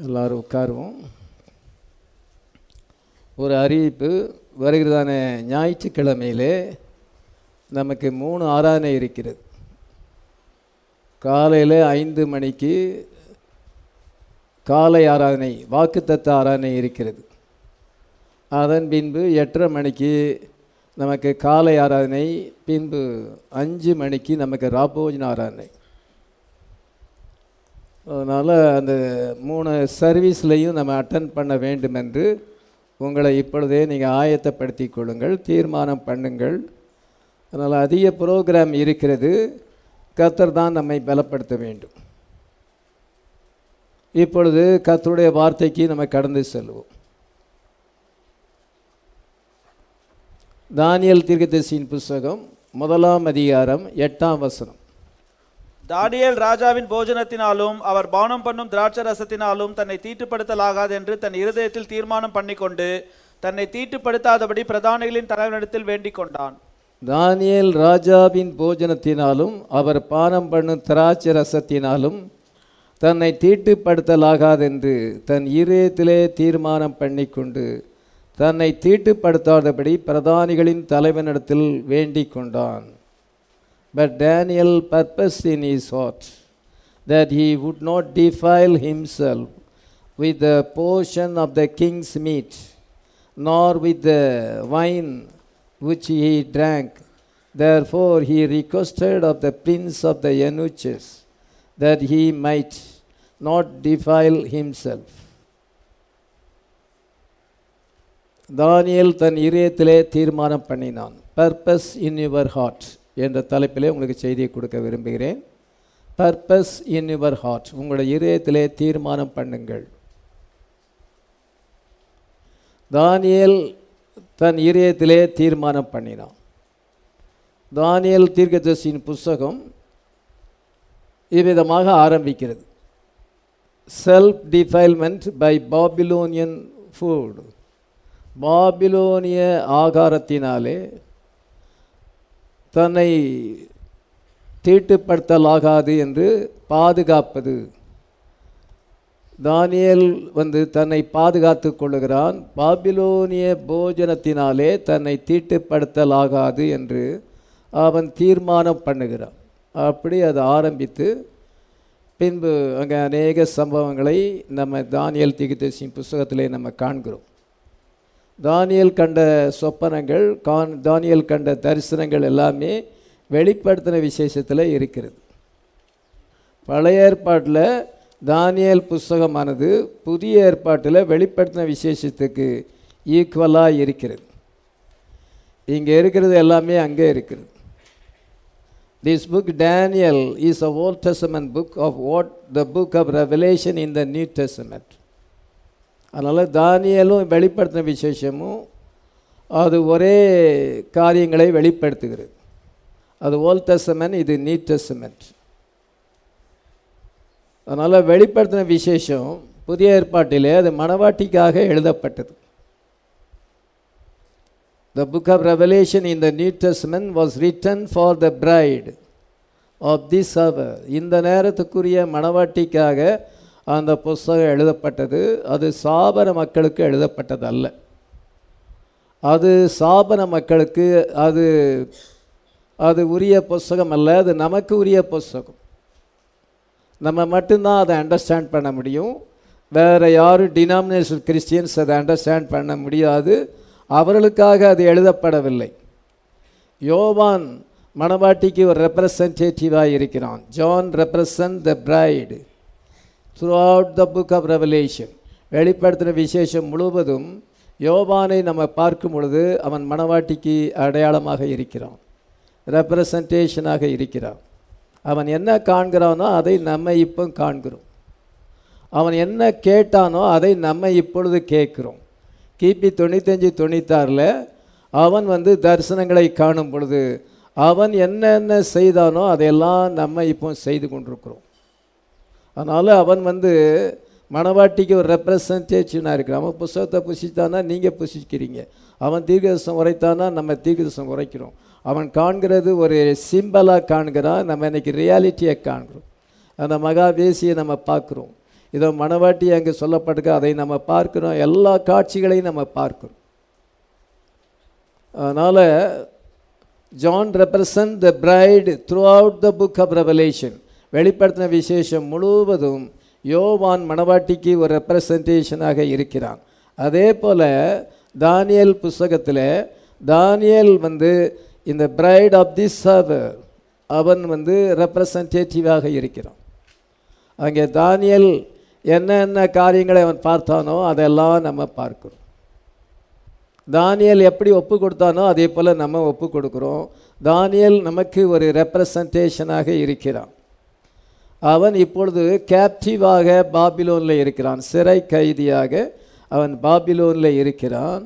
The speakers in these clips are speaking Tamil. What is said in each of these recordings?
எல்லாரும் உட்காருவோம் ஒரு அறிவிப்பு வருகிறதான ஞாயிற்றுக்கிழமையிலே நமக்கு மூணு ஆராதனை இருக்கிறது காலையில் ஐந்து மணிக்கு காலை ஆராதனை வாக்குத்தத்த ஆராதனை இருக்கிறது அதன் பின்பு எட்டரை மணிக்கு நமக்கு காலை ஆராதனை பின்பு அஞ்சு மணிக்கு நமக்கு ராபோஜன ஆராதனை அதனால் அந்த மூணு சர்வீஸ்லையும் நம்ம அட்டன் பண்ண வேண்டும் என்று உங்களை இப்பொழுதே நீங்கள் ஆயத்தப்படுத்தி கொள்ளுங்கள் தீர்மானம் பண்ணுங்கள் அதனால் அதிக ப்ரோக்ராம் இருக்கிறது கத்தர் தான் நம்மை பலப்படுத்த வேண்டும் இப்பொழுது கத்தருடைய வார்த்தைக்கு நம்ம கடந்து செல்வோம் தானியல் தீர்க்கதரிசியின் புஸ்தகம் முதலாம் அதிகாரம் எட்டாம் வசனம் தானியேல் ராஜாவின் போஜனத்தினாலும் அவர் பானம் பண்ணும் திராட்சை ரசத்தினாலும் தன்னை தீட்டுப்படுத்தலாகாது என்று தன் இருதயத்தில் தீர்மானம் பண்ணிக்கொண்டு தன்னை தீட்டுப்படுத்தாதபடி பிரதானிகளின் தலைவனிடத்தில் வேண்டிக் கொண்டான் தானியேல் ராஜாவின் போஜனத்தினாலும் அவர் பானம் பண்ணும் திராட்சை ரசத்தினாலும் தன்னை தீட்டுப்படுத்தலாகாதென்று தன் இதயத்திலே தீர்மானம் பண்ணிக்கொண்டு தன்னை தீட்டுப்படுத்தாதபடி பிரதானிகளின் தலைவனிடத்தில் வேண்டிக் கொண்டான் But Daniel purposed in his heart that he would not defile himself with the portion of the king's meat, nor with the wine which he drank. Therefore he requested of the prince of the eunuchs that he might not defile himself. தானியேல் தன் இதயத்திலே தீர்மானம் பண்ணினான் பர்பஸ் இன் யுவர் ஹார்ட் என்ற தலைப்பிலே உங்களுக்கு செய்தியை கொடுக்க விரும்புகிறேன் பர்பஸ் இன் யுவர் ஹார்ட் உங்களுடைய இதயத்திலே தீர்மானம் பண்ணுங்கள் தானியேல் தன் இதயத்திலே தீர்மானம் பண்ணினான் தானியேல் தீர்க்கதரிசியின் புஸ்தகம் இவ்விதமாக ஆரம்பிக்கிறது self defilement by Babylonian food பாபிலோனிய ஆகாரத்தினாலே தன்னை தீட்டுப்படுத்தலாகாது என்று பாதுகாப்பது தானியேல் வந்து தன்னை பாதுகாத்து கொள்ளுகிறான் பாபிலோனிய போஜனத்தினாலே தன்னை தீட்டுப்படுத்தலாகாது என்று அவன் தீர்மானம் பண்ணுகிறான் அப்படி அதை ஆரம்பித்து பின்பு அங்கே அநேக சம்பவங்களை நம்ம தானியல் திகுதேசின் புஸ்தகத்திலே நம்ம காண்கிறோம் தானியல் கண்ட சொப்பனங்கள் கான் தானியல் கண்ட தரிசனங்கள் எல்லாமே வெளிப்படுத்தின விசேஷத்தில் இருக்கிறது பழைய ஏற்பாட்டில் தானியல் புஸ்தகமானது புதிய ஏற்பாட்டில் வெளிப்படுத்தின விசேஷத்துக்கு ஈக்குவலாக இருக்கிறது இங்கே இருக்கிறது எல்லாமே அங்கே இருக்கிறது this book Daniel is a old testament book of what the book of revelation in the new testament அதனால் தானியலும் வெளிப்படுத்தின விசேஷமும் அது ஒரே காரியங்களை வெளிப்படுத்துகிறது அது ஓல்ட் டெஸ்டமெண்ட் இது நியூ டெஸ்டமெண்ட் அதனால் வெளிப்படுத்தின விசேஷம் புதிய ஏற்பாட்டிலே அது மணவாட்டிக்காக எழுதப்பட்டது the book of revelation in the new testament was written for the bride of this அவர் இந்த நேரத்துக்குரிய மணவாட்டிக்காக அந்த புஸ்தகம் எழுதப்பட்டது அது சாபன மக்களுக்கு எழுதப்பட்டது அல்ல அது சாபன மக்களுக்கு அது அது உரிய புஸ்தகம் அல்ல அது நமக்கு உரிய புஸ்தகம் நம்ம மட்டும்தான் அதை அண்டர்ஸ்டாண்ட் பண்ண முடியும் வேறு யாரும் டினாமினேஷன் கிறிஸ்டியன்ஸ் அதை அண்டர்ஸ்டாண்ட் பண்ண முடியாது அவர்களுக்காக அது எழுதப்படவில்லை யோவான் மணவாட்டிக்கு ஒரு ரெப்ரசன்டேட்டிவாக இருக்கிறான் John represent the bride throughout the book of revelation வெளிப்படுத்தின விசேஷம் முழுவதும் யோவானை நம்ம பார்க்கும் பொழுது அவன் மணவாட்டிக்கு அடையாளமாக இருக்கிறான் ரெப்ரசன்டேஷனாக இருக்கிறான் அவன் என்ன காண்கிறானோ அதை நம்ம இப்போ காண்கிறோம் அவன் என்ன கேட்டானோ அதை நம்ம இப்பொழுது கேட்குறோம் கிபி தொண்ணூத்தஞ்சு தொண்ணூத்தாறில் அவன் வந்து தரிசனங்களை காணும் பொழுது அவன் என்னென்ன செய்தானோ அதையெல்லாம் நம்ம இப்போ செய்து கொண்டிருக்கிறோம் அதனால் அவன் வந்து மணவாட்டிக்கு ஒரு ரெப்ரசன்டேஷனாக இருக்கிறான் அவன் புஸ்தகத்தை புசித்தானா நீங்கள் புசிக்கிறீங்க அவன் தீர்க்கதர்சனம் உரைத்தானா நம்ம தீர்க்கதர்சனம் உரைக்கிறோம் அவன் காண்கிறது ஒரு சிம்பலாக காண்கிறான் நம்ம இன்னைக்கு ரியாலிட்டியை காண்கிறோம் அந்த மகாவேசியை நம்ம பார்க்குறோம் இதோ மணவாட்டி அங்கே சொல்லப்பட்டிருக்கு அதை நம்ம பார்க்கிறோம் எல்லா காட்சிகளையும் நம்ம பார்க்கிறோம் அதனால் John represent the bride throughout the book of revelation வெளிப்படுத்தின விசேஷம் முழுவதும் யோவான் மணவாட்டிக்கு ஒரு ரெப்ரசன்டேஷனாக இருக்கிறான் அதே போல் தானியல் புஸ்தகத்தில் தானியல் வந்து இந்த பிரைட் ஆஃப் தி சர்வர் அவன் வந்து ரெப்ரசன்டேட்டிவாக இருக்கிறான் அங்கே தானியல் என்னென்ன காரியங்களை அவன் பார்த்தானோ அதெல்லாம் நம்ம பார்க்கிறோம் தானியல் எப்படி ஒப்பு கொடுத்தானோ அதே போல் நம்ம ஒப்பு கொடுக்குறோம் தானியல் நமக்கு ஒரு ரெப்ரசன்டேஷனாக இருக்கிறான் அவன் இப்பொழுது கேப்டிவாக பாபிலோனில் இருக்கிறான் சிறை கைதியாக அவன் பாபிலோனில் இருக்கிறான்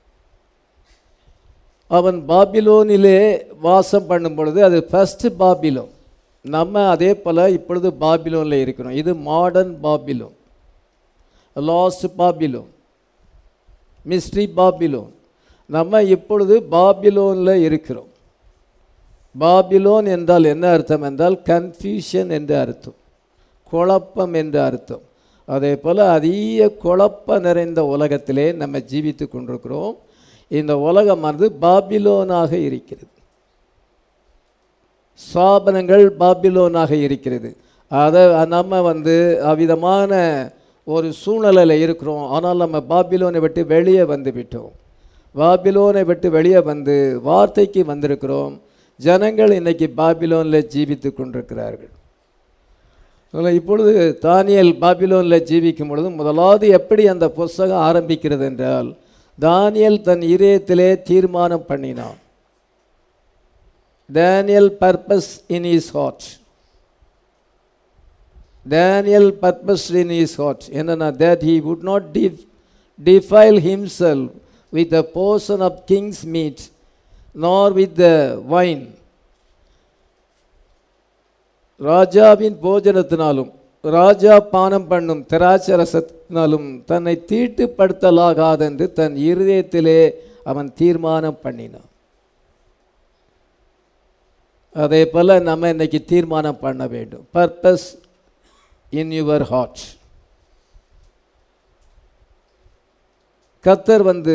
அவன் பாபிலோனிலே வாசம் பண்ணும் பொழுது அது ஃபஸ்ட்டு பாபிலோன் நம்ம அதே போல் இப்பொழுது பாபிலோனில் இருக்கிறோம் இது modern Babylon lost Babylon mystery Babylon நம்ம இப்பொழுது பாபிலோனில் இருக்கிறோம் பாபிலோன் என்றால் என்ன அர்த்தம் என்றால் கன்ஃபியூஷன் என்று அர்த்தம் குழப்பம் என்று அர்த்தம் அதே போல் அதிக குழப்பம் நிறைந்த உலகத்திலே நம்ம ஜீவித்து கொண்டிருக்கிறோம் இந்த உலகமானது பாபிலோனாக இருக்கிறது சாபனங்கள் பாபிலோனாக இருக்கிறது அதை நம்ம வந்து அவ்விதமான ஒரு சூழ்நிலையில் இருக்கிறோம் ஆனால் நம்ம பாபிலோனை விட்டு வெளியே வந்து விட்டோம் பாபிலோனை விட்டு வெளியே வந்து வார்த்தைக்கு வந்திருக்கிறோம் ஜனங்கள் இன்னைக்கு பாபிலோனில் ஜீவித்து கொண்டிருக்கிறார்கள் அதனால் இப்பொழுது தானியல் பாபிலோனில் ஜீவிக்கும் பொழுது முதலாவது எப்படி அந்த புஸ்தகம் ஆரம்பிக்கிறது என்றால் தானியல் தன் இதயத்திலே தீர்மானம் பண்ணினான் Daniel purpose in his heart Daniel purpose in his heart என்னன்னா that he would not def defile himself with a portion of king's meat nor with the wine ராஜாவின் போஜனத்தினாலும் ராஜா பானம் பண்ணும் திராட்சை ரசத்தினாலும் தன்னை தீட்டுப்படுத்தலாகாதென்று தன் இருதயத்திலே அவன் தீர்மானம் பண்ணினான் அதே போல் நம்ம இன்னைக்கு தீர்மானம் பண்ண வேண்டும் பர்பஸ் இன் யுவர் ஹார்ட் கத்தர் வந்து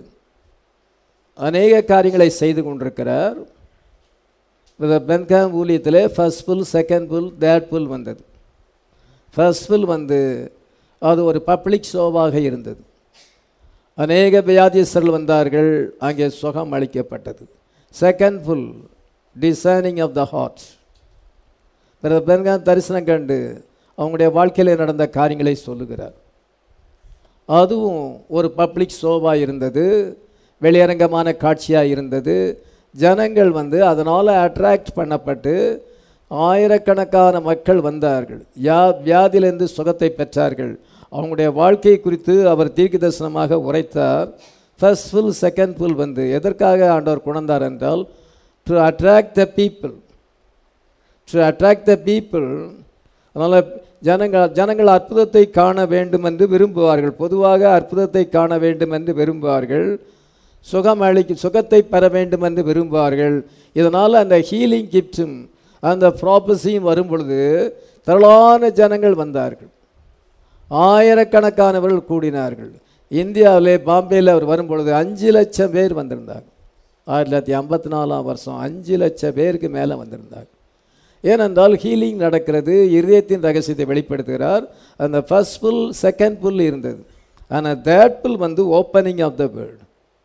அநேக காரியங்களை செய்து கொண்டிருக்கிறார் இந்த பென்காம் ஊழியத்தில் first pull second pull third pull வந்தது ஃபர்ஸ்ட் புல் வந்து அது ஒரு பப்ளிக் ஷோவாக இருந்தது அநேக வியாதிஸ்தர்கள் வந்தார்கள் அங்கே சுகம் அளிக்கப்பட்டது second pull designing of the heart பிறகு பெருங்காம் தரிசனம் கண்டு அவங்களுடைய வாழ்க்கையில் நடந்த காரியங்களை சொல்லுகிறார் அதுவும் ஒரு பப்ளிக் ஷோவாக இருந்தது வெளியரங்கமான காட்சியாக இருந்தது ஜனங்கள் வந்து அதனால் அட்ராக்ட் பண்ணப்பட்டு ஆயிரக்கணக்கான மக்கள் வந்தார்கள் யா வியாதியிலிருந்து சுகத்தை பெற்றார்கள் அவங்களுடைய வாழ்க்கை குறித்து அவர் தீர்க்க தரிசனமாக உரைத்தார் ஃபர்ஸ்ட் ஃபுல் செகண்ட் ஃபுல் வந்து எதற்காக ஆண்டவர் கொண்டார் என்றால் to attract the people to attract the people அதனால் ஜனங்கள் ஜனங்கள் அற்புதத்தை காண வேண்டும் என்று விரும்புவார்கள் பொதுவாக அற்புதத்தை காண வேண்டும் என்று விரும்புவார்கள் சுகம் அளிக்க சுகத்தை பெற வேண்டும் என்று விரும்புவார்கள் இதனால் அந்த ஹீலிங் கிஃப்ட்ஸும் அந்த ப்ராப்பஸியும் வரும் பொழுது திரளான ஜனங்கள் வந்தார்கள் ஆயிரக்கணக்கானவர்கள் கூடினார்கள் இந்தியாவிலே பாம்பேயில் அவர் வரும் பொழுது அஞ்சு லட்சம் பேர் வந்திருந்தாங்க ஆயிரத்தி தொள்ளாயிரத்தி ஐம்பத்தி நாலாம் வருஷம் அஞ்சு லட்சம் பேருக்கு மேலே வந்திருந்தாங்க ஏனென்றால் ஹீலிங் நடக்கிறது இதயத்தின் ரகசியத்தை வெளிப்படுத்துகிறார் அந்த ஃபர்ஸ்ட் புல் செகண்ட் புல் இருந்தது ஆனால் தேர்ட் புல் வந்து ஓப்பனிங் ஆஃப் த வேர்ல்டு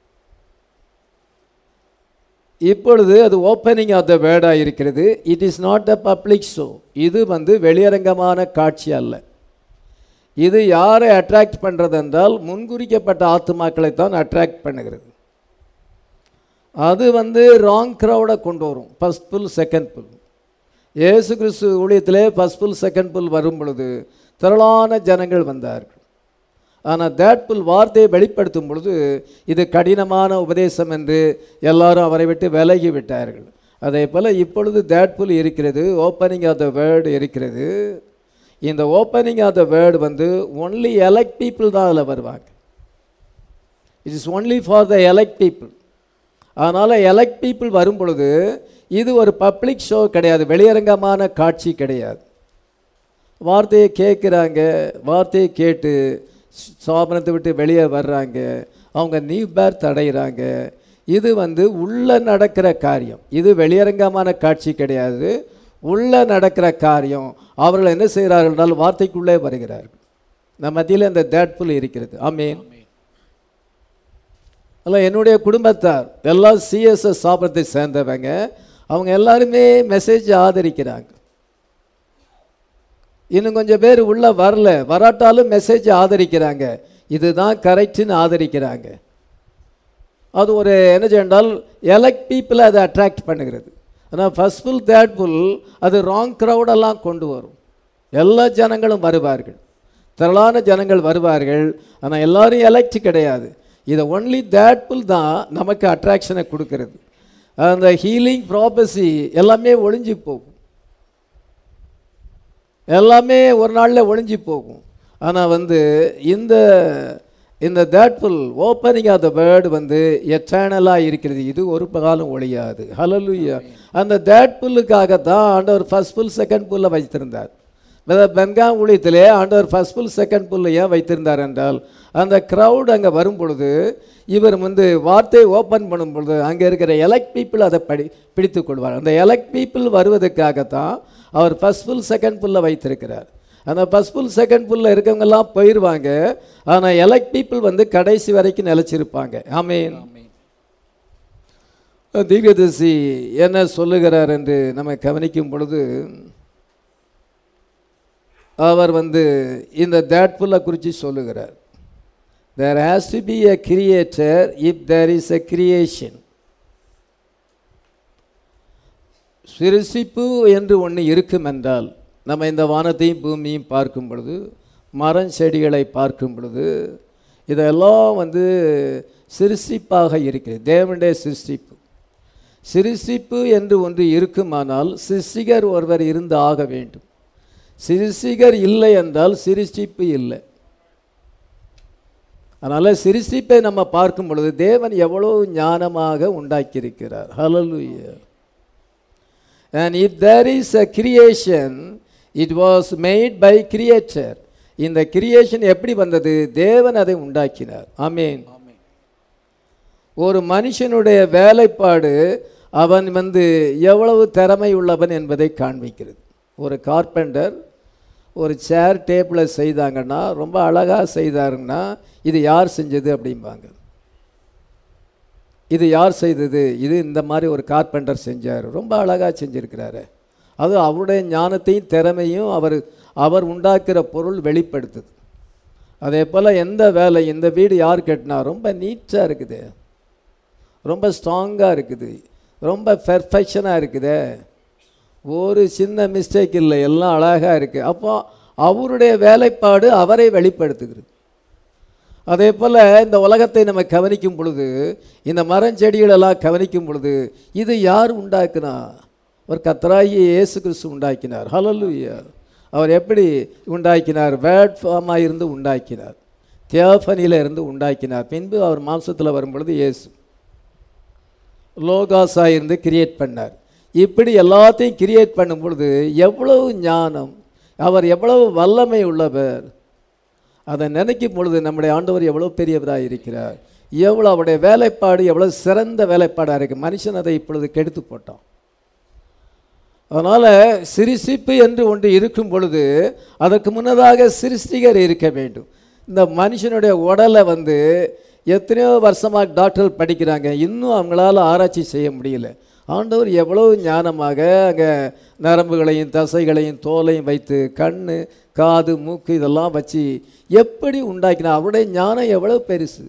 இப்பொழுது அது ஓப்பனிங் ஆஃப் த வேர்டாக இருக்கிறது it is not a public show இது வந்து வெளியரங்கமான காட்சி அல்ல இது யாரை அட்ராக்ட் பண்ணுறது என்றால் முன்குறிக்கப்பட்ட ஆத்துமாக்களை தான் அட்ராக்ட் பண்ணுகிறது அது வந்து ராங் க்ரௌடை கொண்டு வரும் ஃபஸ்ட் புல் செகண்ட் புல் இயேசு கிறிஸ்து ஊழியத்திலே ஃபஸ்ட் புல் செகண்ட் புல் வரும் பொழுது திரளான ஜனங்கள் வந்தார்கள் ஆனால் தேட் புல் வார்த்தையை வெளிப்படுத்தும் பொழுது இது கடினமான உபதேசம் என்று எல்லாரும் அவரை விட்டு விலகி விட்டார்கள் அதே போல் இப்பொழுது தேட் புல் இருக்கிறது ஓப்பனிங் ஆஃப் த வேர்டு இருக்கிறது இந்த ஓப்பனிங் ஆஃப் த வேர்டு வந்து ஒன்லி எலக்ட் பீப்புள் தான் அதில் வருவாங்க it is only for the elect people அதனால் எலக்ட் பீப்புள் வரும் பொழுது இது ஒரு பப்ளிக் ஷோ கிடையாது வெளியரங்கமான காட்சி கிடையாது வார்த்தையை கேட்குறாங்க வார்த்தையை கேட்டு சாபனத்தை விட்டு வெளியே வர்றாங்க அவங்க நியூ பேர்த் அடைகிறாங்க இது வந்து உள்ள நடக்கிற காரியம் இது வெளியரங்கமான காட்சி கிடையாது உள்ள நடக்கிற காரியம் அவர்கள் என்ன செய்கிறார்கள் என்றால் வார்த்தைக்குள்ளே வருகிறார்கள் நம்ம மத்தியில் இந்த தேட்புல் இருக்கிறது ஆமீன் அல்ல என்னுடைய குடும்பத்தார் எல்லாம் சிஎஸ்எஸ் சாப்பிடத்தை சேர்ந்தவங்க அவங்க எல்லாருமே மெசேஜ் ஆதரிக்கிறாங்க இன்னும் கொஞ்சம் பேர் உள்ள வரல வராட்டாலும் மெசேஜ் ஆதரிக்கிறாங்க இதுதான் கரெக்டுன்னு ஆதரிக்கிறாங்க அது ஒரு என்ன செய்யண்டால் எலக்ட் பீப்புளை அதை அட்ராக்ட் பண்ணுகிறது ஆனால் ஃபஸ்ட் ஃபுல் தேர்ட் ஃபுல் அது ராங் க்ரௌடெல்லாம் கொண்டு வரும் எல்லா ஜனங்களும் வருவார்கள் திரளான ஜனங்கள் வருவார்கள் ஆனால் எல்லாரும் எலக்ட் கிடையாது இதை ஒன்லி தேட்ஃபுல் தான் நமக்கு அட்ராக்ஷனை கொடுக்கறது அந்த ஹீலிங் ப்ராபஸி எல்லாமே ஒளிஞ்சு போகும் எல்லாமே ஒரு நாளில் ஒளிஞ்சு போகும் ஆனால் வந்து இந்த இந்த third pull opening of the word வந்து எட்டர்னலாக இருக்கிறது இது ஒரு காலம் ஒழியாது ஹலலுயா அந்த தேட்ஃபுல்லுக்காக தான் ஆண்டவர் ஃபர்ஸ்ட் புல் செகண்ட் புல்லை வைத்திருந்தார் பென்காம் ஊழியத்திலே ஆண்டவர் ஃபர்ஸ்ட் புல் செகண்ட் புல்லை ஏன் வைத்திருந்தார் என்றால் அந்த க்ரௌட் அங்கே வரும் பொழுது இவர் வந்து வார்த்தையை ஓப்பன் பண்ணும் பொழுது அங்கே இருக்கிற எலக்ட் பீப்புள் அதை படி பிடித்து கொள்வார் அந்த எலக்ட் பீப்புள் வருவதற்காகத்தான் அவர் ஃபர்ஸ்ட் புல் செகண்ட் புல்லை வைத்திருக்கிறார் அந்த ஃபர்ஸ்ட் புல் செகண்ட் புல்ல இருக்கவங்கெல்லாம் போயிடுவாங்க ஆனால் எலக்ட் பீப்புள் வந்து கடைசி வரைக்கும் நிலைச்சிருப்பாங்க ஆமீன் தீர்க்கதரிசி என்ன சொல்லுகிறார் என்று நம்ம கவனிக்கும் பொழுது அவர் வந்து இந்த தேட்ஃபுல்லை குறித்து சொல்லுகிறார் there has to be a creator if there is a creation சிறுசிப்பு என்று ஒன்று இருக்கும் என்றால் நம்ம இந்த வானத்தையும் பூமியும் பார்க்கும் பொழுது மரம் செடிகளை பார்க்கும் பொழுது இதெல்லாம் வந்து சிறுசிப்பாக இருக்கிறது தேவனுடைய சிருஷ்டிப்பு சிறுசிப்பு என்று ஒன்று இருக்குமானால் சிருஷ்டிகர் ஒருவர் இருந்து ஆக வேண்டும் சிருஷ்டிகர் இல்லை என்றால் சிருஷ்டிப்பு இல்லை அதனால் சிருஷ்டிப்பை நம்ம பார்க்கும் பொழுது தேவன் எவ்வளோ ஞானமாக உண்டாக்கியிருக்கிறார் ஹலலுயா and if there is a creation it was made by creator இந்த கிரியேஷன் எப்படி வந்தது தேவன் அதை உண்டாக்கினார் ஆமீன் ஒரு மனுஷனுடைய வேலைப்பாடு அவன் வந்து எவ்வளவு திறமை உள்ளவன் என்பதை காண்பிக்கிறது ஒரு கார்பெண்டர் ஒரு சேர் டேபிளை செய்தாங்கன்னா ரொம்ப அழகாக செய்தாருன்னா இது யார் செஞ்சது அப்படிம்பாங்க இது யார் செய்தது இது இந்த மாதிரி ஒரு கார்பெண்டர் செஞ்சார் ரொம்ப அழகாக செஞ்சுருக்கிறாரு அது அவருடைய ஞானத்தையும் திறமையும் அவர் அவர் உண்டாக்குற பொருள் வெளிப்படுத்துது அதே போல் எந்த வேலை இந்த வீடு யார் கட்டினா ரொம்ப நீட்டாக இருக்குது ரொம்ப ஸ்ட்ராங்காக இருக்குது ரொம்ப பெர்ஃபெக்ஷனாக இருக்குது ஒரு சின்ன மிஸ்டேக் இல்லை எல்லாம் அழகாக இருக்குது அப்போ அவருடைய வேலைப்பாடு அவரை வெளிப்படுத்துகிறது அதே போல் இந்த உலகத்தை நம்ம கவனிக்கும் பொழுது இந்த மரஞ்செடிகளெல்லாம் கவனிக்கும் பொழுது இது யார் உண்டாக்குனா ஒரு கத்தராகி இயேசு கிறிஸ்து உண்டாக்கினார் ஹலலுயா அவர் எப்படி உண்டாக்கினார் வேட் ஃபார்மாக இருந்து உண்டாக்கினார் தியோஃபனியில் இருந்து உண்டாக்கினார் பின்பு அவர் மாம்சத்தில் வரும் பொழுது இயேசு லோகாஸாக இருந்து கிரியேட் பண்ணார் இப்படி எல்லாத்தையும் கிரியேட் பண்ணும் பொழுது எவ்வளவு ஞானம் அவர் எவ்வளவு வல்லமை உள்ளவர் அதை நினைக்கும் பொழுது நம்முடைய ஆண்டவர் எவ்வளோ பெரியவராக இருக்கிறார் எவ்வளோ அவருடைய வேலைப்பாடு எவ்வளோ சிறந்த வேலைப்பாடாக இருக்குது மனுஷன் அதை இப்பொழுது கெடுத்து போட்டான் அதனால் சிறுசிப்பு என்று ஒன்று இருக்கும் பொழுது அதற்கு முன்னதாக சிருஷ்டிகர் இருக்க வேண்டும் இந்த மனுஷனுடைய உடலை வந்து எத்தனையோ வருஷமாக டாக்டர் படிக்கிறாங்க இன்னும் அவங்களால ஆராய்ச்சி செய்ய முடியல ஆண்டவர் எவ்வளோ ஞானமாக அங்கே நரம்புகளையும் தசைகளையும் தோலையும் வைத்து கண் காது மூக்கு இதெல்லாம் வச்சு எப்படி உண்டாக்கினா அவருடைய ஞானம் எவ்வளோ பெருசு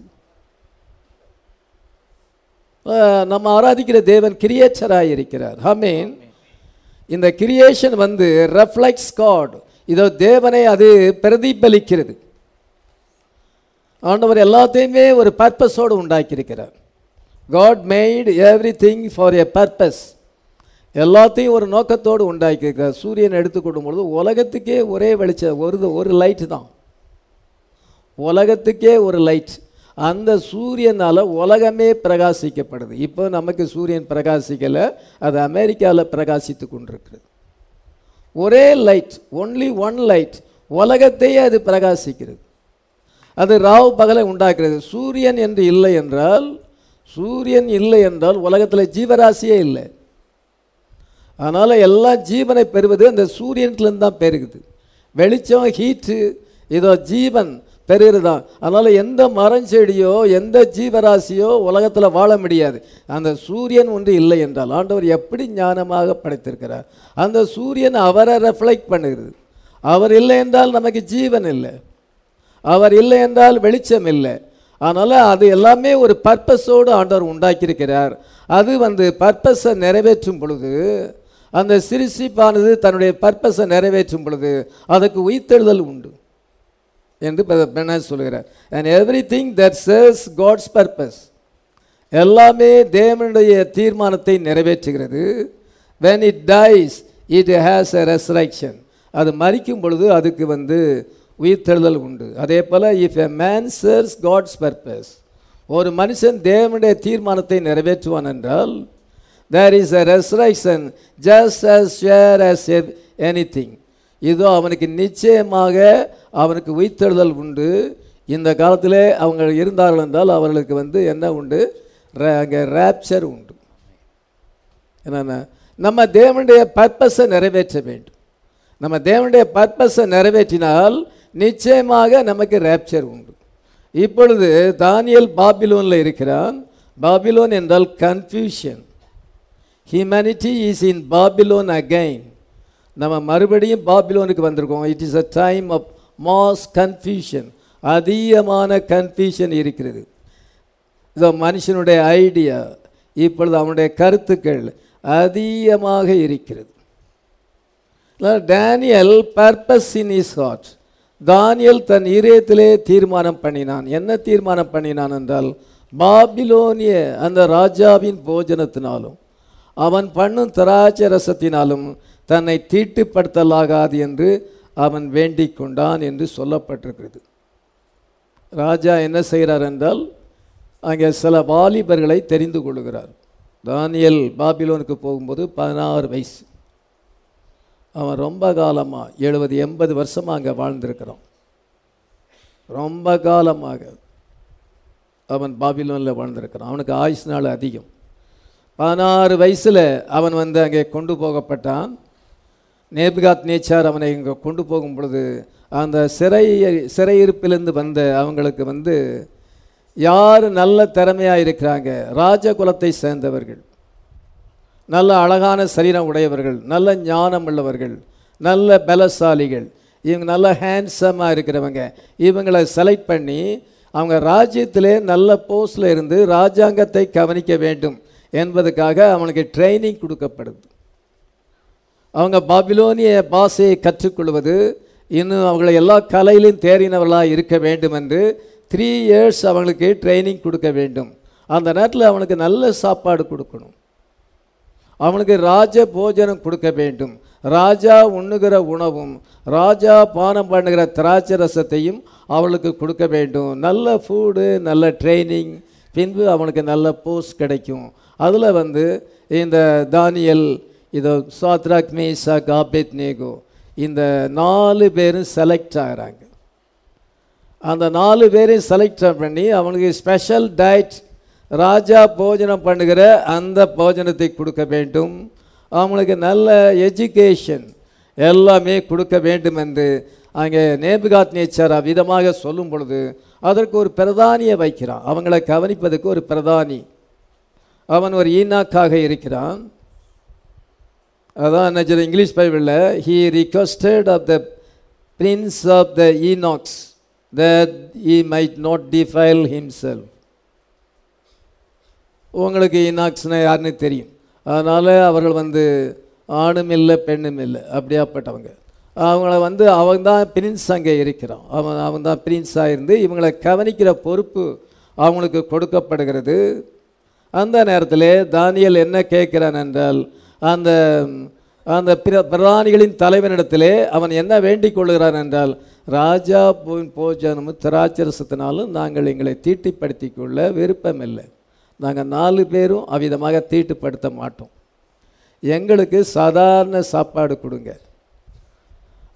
அஹ் நம்ம ஆராதிக்கிற தேவன் கிரியேச்சராக இருக்கிறார் ஹமீன் இந்த கிரியேஷன் வந்து ரெஃப்ளெக்ஸ் காட் இதோ தேவனை அது பிரதிபலிக்கிறது ஆண்டவர் எல்லாத்தையுமே ஒரு பர்பஸோடு உண்டாக்கியிருக்கிறார் God made everything for a purpose எல்லாத்தையும் ஒரு நோக்கத்தோடு உண்டாக்கியிருக்கிறார் சூரியன் எடுத்துக்கொள்ளும் பொழுது உலகத்துக்கே ஒரே வெளிச்சம் ஒரு ஒரு லைட் தான் உலகத்துக்கே ஒரு லைட் அந்த சூரியனால் உலகமே பிரகாசிக்கப்படுது இப்போ நமக்கு சூரியன் பிரகாசிக்கலை அது அமெரிக்காவில் பிரகாசித்து கொண்டிருக்கிறது ஒரே லைட் ஒன்லி ஒன் லைட் உலகத்தையே அது பிரகாசிக்கிறது அது ராவ் பகலை உண்டாக்குறது சூரியன் என்று இல்லை என்றால் சூரியன் இல்லை என்றால் உலகத்தில் ஜீவராசியே இல்லை அதனால் எல்லா ஜீவனை பெறுவது அந்த சூரியன்லேருந்து தான் பெருகுது வெளிச்சம் ஹீட்டு இதோ ஜீவன் பெறுகிறதான் அதனால் எந்த மரம் செடியோ எந்த ஜீவராசியோ உலகத்தில் வாழ முடியாது அந்த சூரியன் ஒன்று இல்லை என்றால் ஆண்டவர் எப்படி ஞானமாக படைத்திருக்கிறார் அந்த சூரியன் அவரை ரெஃப்ளெக்ட் பண்ணுகிறது அவர் இல்லை என்றால் நமக்கு ஜீவன் இல்லை அவர் இல்லை என்றால் வெளிச்சம் இல்லை அதனால் அது எல்லாமே ஒரு பர்பஸோடு ஆண்டவர் உண்டாக்கியிருக்கிறார் அது வந்து பர்பஸை நிறைவேற்றும் பொழுது அந்த சிறுசிப்பானது தன்னுடைய பர்பஸை நிறைவேற்றும் பொழுது அதுக்கு உயிர்த்தெழுதல் உண்டு என்று பெண்ணாஸ் சொல்கிறார் and everything that serves God's purpose எல்லாமே தேவனுடைய தீர்மானத்தை நிறைவேற்றுகிறது when it dies it has a resurrection அது மறிக்கும் பொழுது அதுக்கு வந்து உயிர்த்தெழுதல் உண்டு அதே போல் if a man serves God's purpose ஒரு மனுஷன் தேவனுடைய தீர்மானத்தை நிறைவேற்றுவான் என்றால் there is a resurrection just as sure as anything இதோ அவனுக்கு நிச்சயமாக அவனுக்கு உயிர்த்தெழுதல் உண்டு இந்த காலத்திலே அவங்க இருந்தார்கள் என்றால் அவர்களுக்கு வந்து என்ன உண்டு ர- அங்கே ரேப்சர் உண்டு என்னென்ன நம்ம தேவனுடைய பர்பஸை நிறைவேற்ற வேண்டும் நம்ம தேவனுடைய பர்பஸை நிறைவேற்றினால் நிச்சயமாக நமக்கு ரேப்சர் உண்டு இப்பொழுது தானியல் பாபிலோனில் இருக்கிறான் பாபிலோன் என்றால் confusion humanity is in Babylon again நம்ம மறுபடியும் பாபிலோனுக்கு வந்திருக்கோம் it is a time of mass confusion அதிகமான கன்ஃபியூஷன் இருக்கிறது இதோ மனுஷனுடைய ஐடியா இப்பொழுது அவனுடைய கருத்துக்கள் அதிகமாக இருக்கிறது Daniel purpose in his heart தானியல் தன் இதயத்திலே தீர்மானம் பண்ணினான் என்ன தீர்மானம் பண்ணினான் என்றால் பாபிலோனிய அந்த ராஜாவின் போஜனத்தினாலும் அவன் பண்ணும் திராட்சை ரசத்தினாலும் தன்னை தீட்டுப்படுத்தலாகாது என்று அவன் வேண்டிக் கொண்டான் என்று சொல்லப்பட்டிருக்கிறது ராஜா என்ன செய்கிறார் என்றால் அங்கே சில வாலிபர்களை தெரிந்து கொள்கிறார் தானியல் பாபிலோனுக்கு போகும்போது பதினாறு வயசு அவன் ரொம்ப காலமாக எழுபது எண்பது வருஷமாக அங்கே வாழ்ந்திருக்கிறான் ரொம்ப காலமாக அவன் பாபிலோனில் வாழ்ந்திருக்கிறான் அவனுக்கு ஆயுசு நாள் அதிகம் பதினாறு வயசில் அவன் வந்து அங்கே கொண்டு போகப்பட்டான் நேபுகாத் நேச்சார் அவனை இங்கே கொண்டு போகும் பொழுது அந்த சிறை சிறையிருப்பிலிருந்து வந்த அவங்களுக்கு வந்து யார் நல்ல திறமையாக இருக்கிறாங்க ராஜகுலத்தை சேர்ந்தவர்கள் நல்ல அழகான சரீரம் உடையவர்கள் நல்ல ஞானம் உள்ளவர்கள் நல்ல பலசாலிகள் இவங்க நல்ல ஹேண்ட்ஸமாக இருக்கிறவங்க இவங்களை செலக்ட் பண்ணி அவங்க ராஜ்யத்திலே நல்ல போஸ்டில் இருந்து ராஜாங்கத்தை கவனிக்க வேண்டும் என்பதுக்காக அவனுக்கு ட்ரைனிங் கொடுக்கப்படுது அவங்க பாபிலோனிய பாஷையை கற்றுக்கொள்வது இன்னும் அவங்களை எல்லா கலையிலும் தேறினவர்களாக இருக்க வேண்டும் என்று த்ரீ இயர்ஸ் அவங்களுக்கு ட்ரைனிங் கொடுக்க வேண்டும் அந்த நேரத்தில் அவனுக்கு நல்ல சாப்பாடு கொடுக்கணும் அவனுக்கு ராஜ போஜனம் கொடுக்க வேண்டும் ராஜா உண்ணுகிற உணவும் ராஜா பானம் பண்ணுகிற திராட்சை ரசத்தையும் அவளுக்கு கொடுக்க வேண்டும் நல்ல ஃபுட்டு நல்ல ட்ரைனிங் பின்பு அவனுக்கு நல்ல போஸ்ட் கிடைக்கும் அதில் வந்து இந்த தானியல் இதோ சாத்ராக் மேசா காபேத் நேகோ இந்த நாலு பேரும் செலக்ட் ஆகிறாங்க அந்த நாலு பேரையும் செலக்ட் பண்ணி அவனுக்கு ஸ்பெஷல் டயட் ராஜா போஜனம் பண்ணுகிற அந்த போஜனத்தை கொடுக்க வேண்டும் அவங்களுக்கு நல்ல எஜுகேஷன் எல்லாமே கொடுக்க வேண்டும் என்று அங்கே நேபுகாத் நேச்சர் விதமாக சொல்லும் பொழுது அதற்கு ஒரு பிரதானியை வைக்கிறான் அவங்களை கவனிப்பதற்கு ஒரு பிரதானி அவன் ஒரு ஈனாக்காக இருக்கிறான் அதான் என்ன இங்கிலீஷ் பைபிளில் he requested of the prince of the eunuchs that he might not defile himself உங்களுக்கு ஈனாக்ஸ்னா யாருன்னு தெரியும் அதனால் அவர்கள் வந்து ஆணும் இல்லை பெண்ணும் இல்லை அப்படியாப்பட்டவங்க அவங்கள வந்து அவன் தான் பிரின்ஸ் அங்கே இருக்கிறான் அவன் அவன் தான் பிரின்ஸாக இருந்து இவங்களை கவனிக்கிற பொறுப்பு அவங்களுக்கு கொடுக்கப்படுகிறது அந்த நேரத்தில் தானியல் என்ன கேட்கிறான் என்றால் அந்த அந்த பிர பிரதானிகளின் தலைவனிடத்திலே அவன் என்ன வேண்டிக் கொள்கிறான் என்றால் ராஜா போயின் போஜனமும் திராட்சரசத்தினாலும் நாங்கள் எங்களை தீட்டுப்படுத்தி கொள்ள விருப்பமில்லை நாங்கள் நாலு பேரும் அவ்விதமாக தீட்டுப்படுத்த மாட்டோம் எங்களுக்கு சாதாரண சாப்பாடு கொடுங்க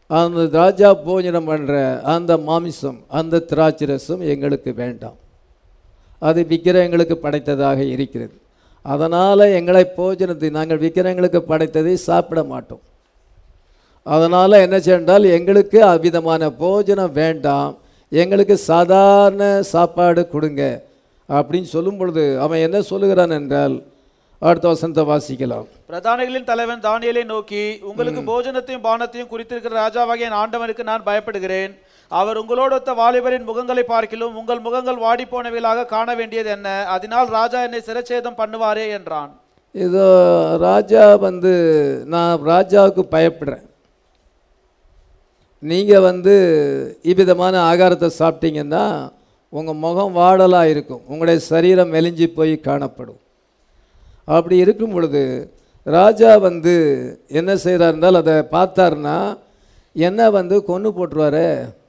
அந்த ராஜா போஜனம் பண்ணுற அந்த மாமிசம் அந்த திராட்சை ரசம் எங்களுக்கு வேண்டாம் அது விக்கிரகங்களுக்கு படைத்ததாக இருக்கிறது அதனால் எங்களை போஜனத்தை நாங்கள் விக்கிரகங்களுக்கு படைத்ததை சாப்பிட மாட்டோம் அதனால் என்ன சென்றால் எங்களுக்கு அவ்விதமான போஜனம் வேண்டாம் எங்களுக்கு சாதாரண சாப்பாடு கொடுங்க அப்படின்னு சொல்லும் பொழுது அவன் என்ன சொல்லுகிறான் என்றால் அடுத்த வசனத்தை வாசிக்கலாம் பிரதானிகளின் தலைவன் தானியேலை நோக்கி உங்களுக்கு போஜனத்தையும் பானத்தையும் குறித்திருக்கிற ராஜாவாகிய என் ஆண்டவனுக்கு நான் பயப்படுகிறேன் அவர் உங்களோடு ஒத்த வாலிபரின் முகங்களை பார்க்கிலும் உங்கள் முகங்கள் வாடிப்போனவைகளாக காண வேண்டியது என்ன அதனால் ராஜா என்னை சிரச்சேதம் பண்ணுவாரே என்றான் இதோ ராஜா வந்து நான் ராஜாவுக்கு பயப்படுறேன் நீங்கள் வந்து இவ்விதமான ஆகாரத்தை சாப்பிட்டீங்கன்னா உங்கள் முகம் வாடலாக இருக்கும் உங்களுடைய சரீரம் மெலிஞ்சு போய் காணப்படும் அப்படி இருக்கும் பொழுது ராஜா வந்து என்ன செய்கிறார் இருந்தால் அதை பார்த்தாருன்னா என்ன வந்து கொன்று போட்டுருவாரு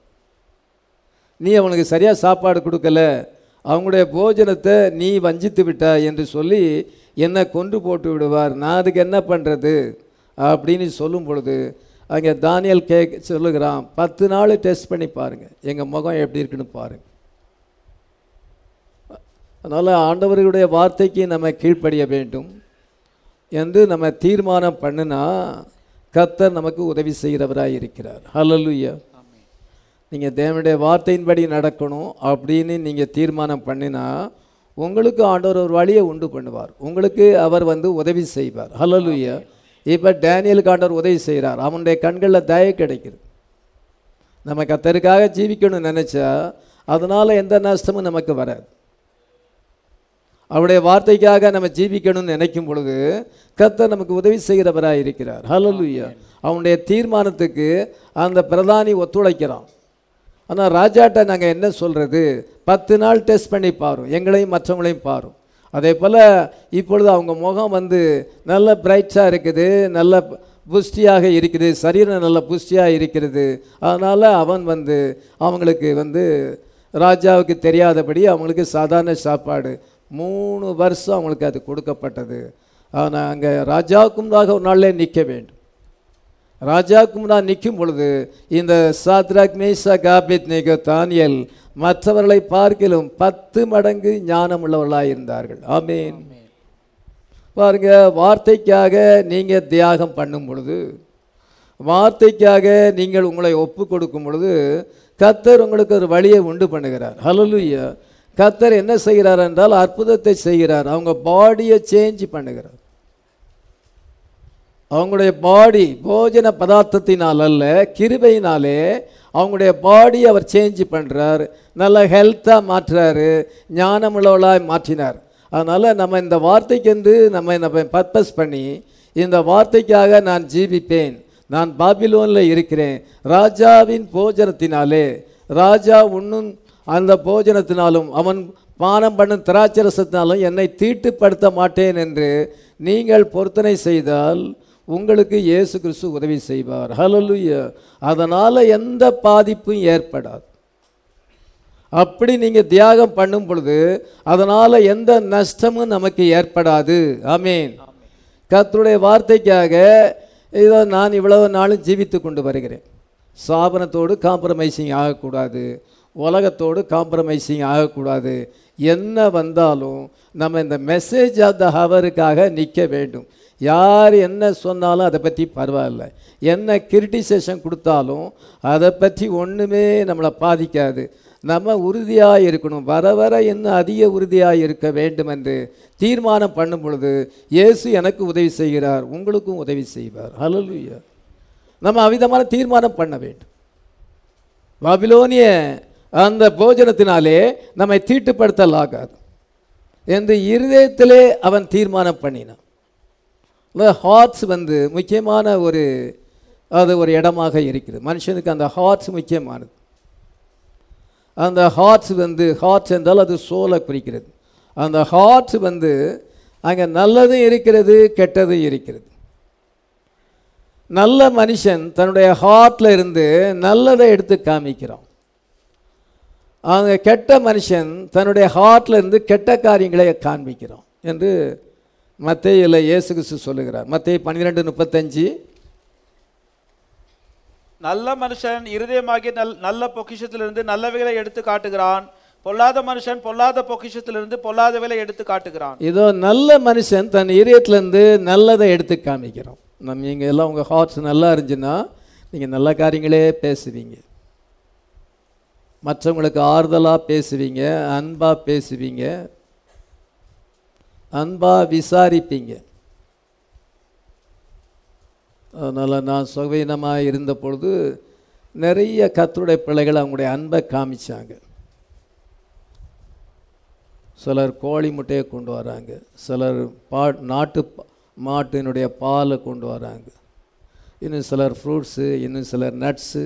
நீ அவனுக்கு சரியாக சாப்பாடு கொடுக்கல அவங்களுடைய போஜனத்தை நீ வஞ்சித்து விட்டா என்று சொல்லி என்னை கொன்று போட்டு விடுவார் நான் அதுக்கு என்ன பண்ணுறது அப்படின்னு சொல்லும் பொழுது அங்கே தானியல் கேக் சொல்லுகிறான் பத்து நாள் டெஸ்ட் பண்ணி பாருங்கள் எங்கள் முகம் எப்படி இருக்குன்னு பாருங்கள் அதனால் ஆண்டவர்களுடைய வார்த்தைக்கு நம்ம கீழ்ப்படிய வேண்டும் என்று நம்ம தீர்மானம் பண்ணினா கர்த்தர் நமக்கு உதவி செய்கிறவராக இருக்கிறார் ஹalleluya நீங்கள் தேவனுடைய வார்த்தையின்படி நடக்கணும் அப்படின்னு நீங்கள் தீர்மானம் பண்ணினா உங்களுக்கு ஆண்டவர் ஒரு வழியை உண்டு பண்ணுவார் உங்களுக்கு அவர் வந்து உதவி செய்வார் ஹalleluya இப்போ டேனியலுக்கு ஆண்டவர் உதவி செய்கிறார் அவனுடைய கண்களில் தய கிடைக்குது நம்ம கத்தருக்காக ஜீவிக்கணும்னு நினச்சா அதனால் எந்த நஷ்டமும் நமக்கு வராது அவருடைய வார்த்தைக்காக நம்ம ஜீவிக்கணும்னு நினைக்கும் பொழுது கர்த்தர் நமக்கு உதவி செய்கிறவராக இருக்கிறார் ஹalleluya அவனுடைய தீர்மானத்துக்கு அந்த பிரதானி ஒத்துழைக்கிறான் ஆனால் ராஜாட்ட நாங்கள் என்ன சொல்கிறது பத்து நாள் டெஸ்ட் பண்ணி பாரும் எங்களையும் மற்றவங்களையும் பாரும் அதே போல் இப்பொழுது அவங்க முகம் வந்து நல்ல பிரைட்டாக இருக்குது நல்ல புஷ்டியாக இருக்குது சரீரம் நல்ல புஷ்டியாக இருக்கிறது அதனால் அவன் வந்து அவங்களுக்கு வந்து ராஜாவுக்கு தெரியாதபடி அவங்களுக்கு சாதாரண சாப்பாடு மூணு வருஷம் அவங்களுக்கு அது கொடுக்கப்பட்டது ஆனால் அங்கே ராஜாவுக்கும் முன்பாக ஒரு நாளில் நிற்க வேண்டும் ராஜாவுக்கு முன்னால் நிற்கும் பொழுது இந்த சாத்ராக் மேசா காபித் நேகோ தானியல் மற்றவர்களை பார்க்கிலும் பத்து மடங்கு ஞானம் உள்ளவர்களாக இருந்தார்கள் ஆமேன் பாருங்க வார்த்தைக்காக நீங்கள் தியாகம் பண்ணும் பொழுது வார்த்தைக்காக நீங்கள் உங்களை ஒப்பு கொடுக்கும் பொழுது கத்தர் உங்களுக்கு ஒரு வழியை உண்டு பண்ணுகிறார் ஹalleluya கத்தர் என்ன செய்கிறார் என்றால் அற்புதத்தை செய்கிறார் அவங்க பாடியை சேஞ்ச் பண்ணுகிறார் அவங்களுடைய பாடி போஜன பதார்த்தத்தினால் அல்ல கிருபையினாலே அவங்களுடைய பாடி அவர் சேஞ்ச் பண்ணுறார் நல்ல ஹெல்த்தாக மாற்றுறாரு ஞானமுள்ளவளாய் மாற்றினார் அதனால் நம்ம இந்த வார்த்தைக்கென்று நம்ம நம்ம பர்பஸ் பண்ணி இந்த வார்த்தைக்காக நான் ஜீவிப்பேன் நான் பாபிலோனில் இருக்கிறேன் ராஜாவின் போஜனத்தினாலே ராஜா உண்ணும் அந்த போஜனத்தினாலும் அவன் பானம் பண்ணும் திராட்சரசத்தினாலும் என்னை தீட்டுப்படுத்த மாட்டேன் என்று நீங்கள் பொருத்தனை செய்தால் உங்களுக்கு இயேசு கிறிஸ்து உதவி செய்வார் ஹalleluya அதனால் எந்த பாதிப்பும் ஏற்படாது அப்படி நீங்கள் தியாகம் பண்ணும் பொழுது அதனால் எந்த நஷ்டமும் நமக்கு ஏற்படாது ஆமீன் கர்த்தருடைய வார்த்தைக்காக இதோ நான் இவ்வளவு நாளும் ஜீவித்து கொண்டு வருகிறேன் சாபனத்தோடு காம்ப்ரமைசிங் ஆகக்கூடாது உலகத்தோடு காம்ப்ரமைசிங் ஆகக்கூடாது என்ன வந்தாலும் நம்ம இந்த மெசேஜ் ஆஃப் த ஹவருக்காக நிற்க வேண்டும் யார் என்ன சொன்னாலும் அதை பற்றி பரவாயில்ல என்ன கிரிட்டிசேஷன் கொடுத்தாலும் அதை பற்றி ஒன்றுமே நம்மளை பாதிக்காது நம்ம உறுதியாக இருக்கணும் வர வர இன்னும் அதிக உறுதியாக இருக்க வேண்டும் என்று தீர்மானம் பண்ணும் பொழுது இயேசு எனக்கு உதவி செய்கிறார் உங்களுக்கும் உதவி செய்வார் ஹalleluya நம்ம அவிதமான தீர்மானம் பண்ண வேண்டும் பாபிலோனிய அந்த போஜனத்தினாலே நம்மை தீட்டுப்படுத்தல் ஆகாது என்று இருதயத்திலே அவன் தீர்மானம் பண்ணினான் ஹார்ட்ஸ் வந்து முக்கியமான ஒரு அது ஒரு இடமாக இருக்குது மனுஷனுக்கு அந்த ஹார்ட்ஸ் முக்கியமானது அந்த ஹார்ட்ஸ் வந்து ஹார்ட்ஸ் என்றால் அது சோலை குறிக்கிறது அந்த ஹார்ட்ஸ் வந்து அங்கே நல்லதும் இருக்கிறது கெட்டதும் இருக்கிறது நல்ல மனுஷன் தன்னுடைய ஹார்ட்டில் இருந்து நல்லதை எடுத்து காமிக்கிறான் அவங்க கெட்ட மனுஷன் தன்னுடைய ஹார்ட்டில் இருந்து கெட்ட காரியங்களை காண்பிக்கிறான் என்று மத்தேயில் இயேசு கிறிஸ்து சொல்லுகிறார் மத்தேயு பன்னிரெண்டு முப்பத்தஞ்சு நல்ல மனுஷன் இருதயமாகிய நல் நல்ல பொக்கிஷத்திலிருந்து நல்லவைகளை எடுத்து காட்டுகிறான் பொல்லாத மனுஷன் பொல்லாத பொக்கிஷத்திலிருந்து பொல்லாதவைகளை எடுத்து காட்டுகிறான் இதோ நல்ல மனுஷன் தன் இதயத்திலேருந்து நல்லதை எடுத்து காமிக்கிறோம் நம்ம இங்கே எல்லாம் உங்கள் ஹார்ட்ஸ் நல்லா இருந்துச்சுன்னா நீங்கள் நல்ல காரியங்களே பேசுவீங்க மற்றவங்களுக்கு ஆறுதலாக பேசுவீங்க அன்பாக பேசுவீங்க அன்பாக விசாரிப்பீங்க அதனால் நான் சுகவீனமாக இருந்த பொழுது நிறைய கத்தருடைய பிள்ளைகள் அவங்களுடைய அன்பை காமிச்சாங்க சிலர் கோழி முட்டையை கொண்டு வராங்க சிலர் பா நாட்டு ப- மாட்டினுடைய பாலை கொண்டு வராங்க இன்னும் சிலர் ஃப்ரூட்ஸு இன்னும் சிலர் நட்ஸு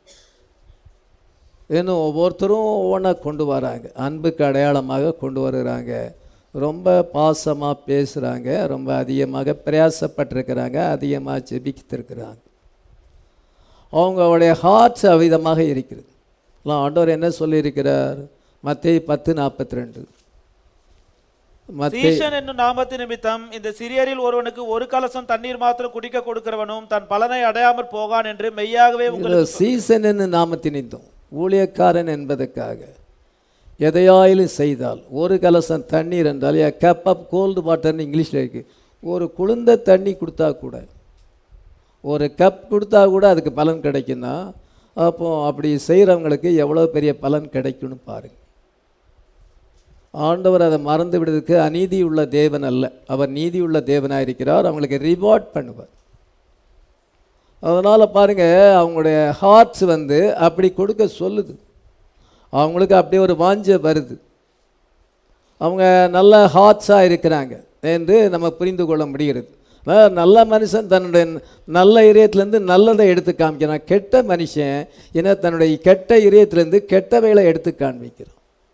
இன்னும் ஒவ்வொருத்தரும் ஒவ்வொன்றா கொண்டு வராங்க அன்புக்கு அடையாளமாக கொண்டு வருகிறாங்க ரொம்ப பாசமாக பேசுகிறாங்க ரொம்ப அதிகமாக பிரயாசப்பட்டிருக்கிறாங்க அதிகமாக ஜெபித்திருக்கிறாங்க அவங்களுடைய ஹார்ட்ஸ் அவ்விதமாக இருக்கிறது எல்லாம் ஆண்டவர் என்ன சொல்லியிருக்கிறார் மத்தேயு பத்து நாற்பத்தி ரெண்டு மத்தே சீஷன் என்னும் நாமத்து நிமித்தம் இந்த சிறியரில் ஒருவனுக்கு ஒரு கலசம் தண்ணீர் மாத்திரம் குடிக்க கொடுக்கிறவனும் தன் பலனை அடையாமற் போகான் என்று மெய்யாகவே இது உங்களுக்கு சீசன் என்று நாமத்தினித்தோம் ஊழியக்காரன் என்பதற்காக எதையாயிலும் செய்தால் ஒரு கலசம் தண்ணீர் என்றால் a கப் ஆஃப் கோல்டு வாட்டர்னு இங்கிலீஷில் இருக்கு ஒரு குளிர்ந்த தண்ணி கொடுத்தா கூட ஒரு கப் கொடுத்தா கூட அதுக்கு பலன் கிடைக்குன்னா அப்போ அப்படி செய்கிறவங்களுக்கு எவ்வளோ பெரிய பலன் கிடைக்கும்னு பாருங்க ஆண்டவர் அதை மறந்து விடுறதுக்கு அநீதி உள்ள தேவன் அல்ல அவர் நீதி உள்ள தேவனாக இருக்கிறார் அவங்களுக்கு ரிவார்ட் பண்ணுவார் அதனால் பாருங்கள் அவங்களுடைய ஹார்ட்ஸ் வந்து அப்படி கொடுக்க சொல்லுது அவங்களுக்கு அப்படியே ஒரு வாஞ்சை வருது அவங்க நல்ல ஹார்ட்ஸாக இருக்கிறாங்க என்று நம்ம புரிந்து கொள்ள முடிகிறது அதாவது நல்ல மனுஷன் தன்னுடைய நல்ல இதயத்திலேருந்து நல்லதை எடுத்து காமிக்கிறான் கெட்ட மனுஷன் ஏன்னா தன்னுடைய கெட்ட இதயத்திலேருந்து கெட்டவைகளை எடுத்து காண்பிக்கிறான்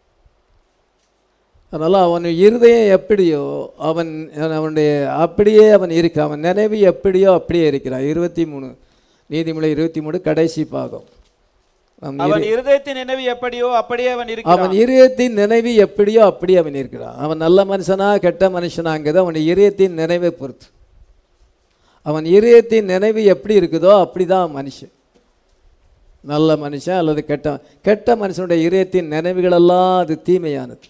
அதனால் அவன் இருதயம் எப்படியோ அவன் அவனுடைய அப்படியே அவன் இருக்க அவன் நினைவு எப்படியோ அப்படியே இருக்கிறான் இருபத்தி மூணு நீதிமொழி இருபத்தி மூணு கடைசி பாகம் அவன் அவன் இருதயத்தின் நினைவு எப்படியோ அப்படியே அவன் இருக்கிறான் அவன் இதயத்தின் நினைவு எப்படியோ அப்படி அவன் இருக்கிறான் அவன் நல்ல மனுஷனா கெட்ட மனுஷனாங்கிறது அவன் இதயத்தின் நினைவை பொறுத்து அவன் இதயத்தின் நினைவு எப்படி இருக்குதோ அப்படி தான் மனுஷன் நல்ல மனுஷன் அல்லது கெட்ட கெட்ட மனுஷனுடைய இதயத்தின் நினைவுகளெல்லாம் அது தீமையானது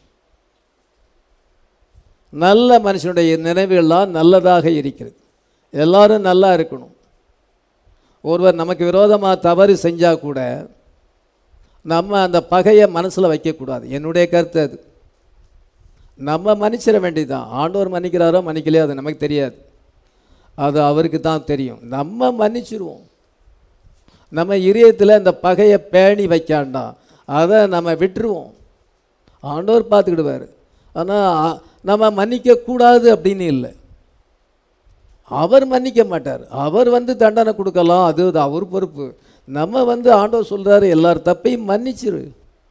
நல்ல மனுஷனுடைய நினைவுகள்லாம் நல்லதாக இருக்கிறது எல்லாரும் நல்லா இருக்கணும் ஒருவர் நமக்கு விரோதமாக தவறு செஞ்சால் கூட நம்ம அந்த பகையை மனசில் வைக்கக்கூடாது என்னுடைய கருத்து அது நம்ம மன்னிச்சிட வேண்டியதுதான் ஆண்டவர் மன்னிக்கிறாரோ மன்னிக்கலையோ அது நமக்கு தெரியாது அது அவருக்கு தான் தெரியும் நம்ம மன்னிச்சிருவோம் நம்ம இதயத்தில் இந்த பகையை பேணி வைக்காண்டாம் அதை நம்ம விட்டுருவோம் ஆண்டவர் பார்த்துக்கிடுவார் ஆனால் நம்ம மன்னிக்கக்கூடாது அப்படின்னு இல்லை அவர் மன்னிக்க மாட்டார் அவர் வந்து தண்டனை கொடுக்கலாம் அது அது அவர் பொறுப்பு நம்ம வந்து ஆண்டவர் சொல்றாரு எல்லார் தப்பையும் மன்னிச்சிரு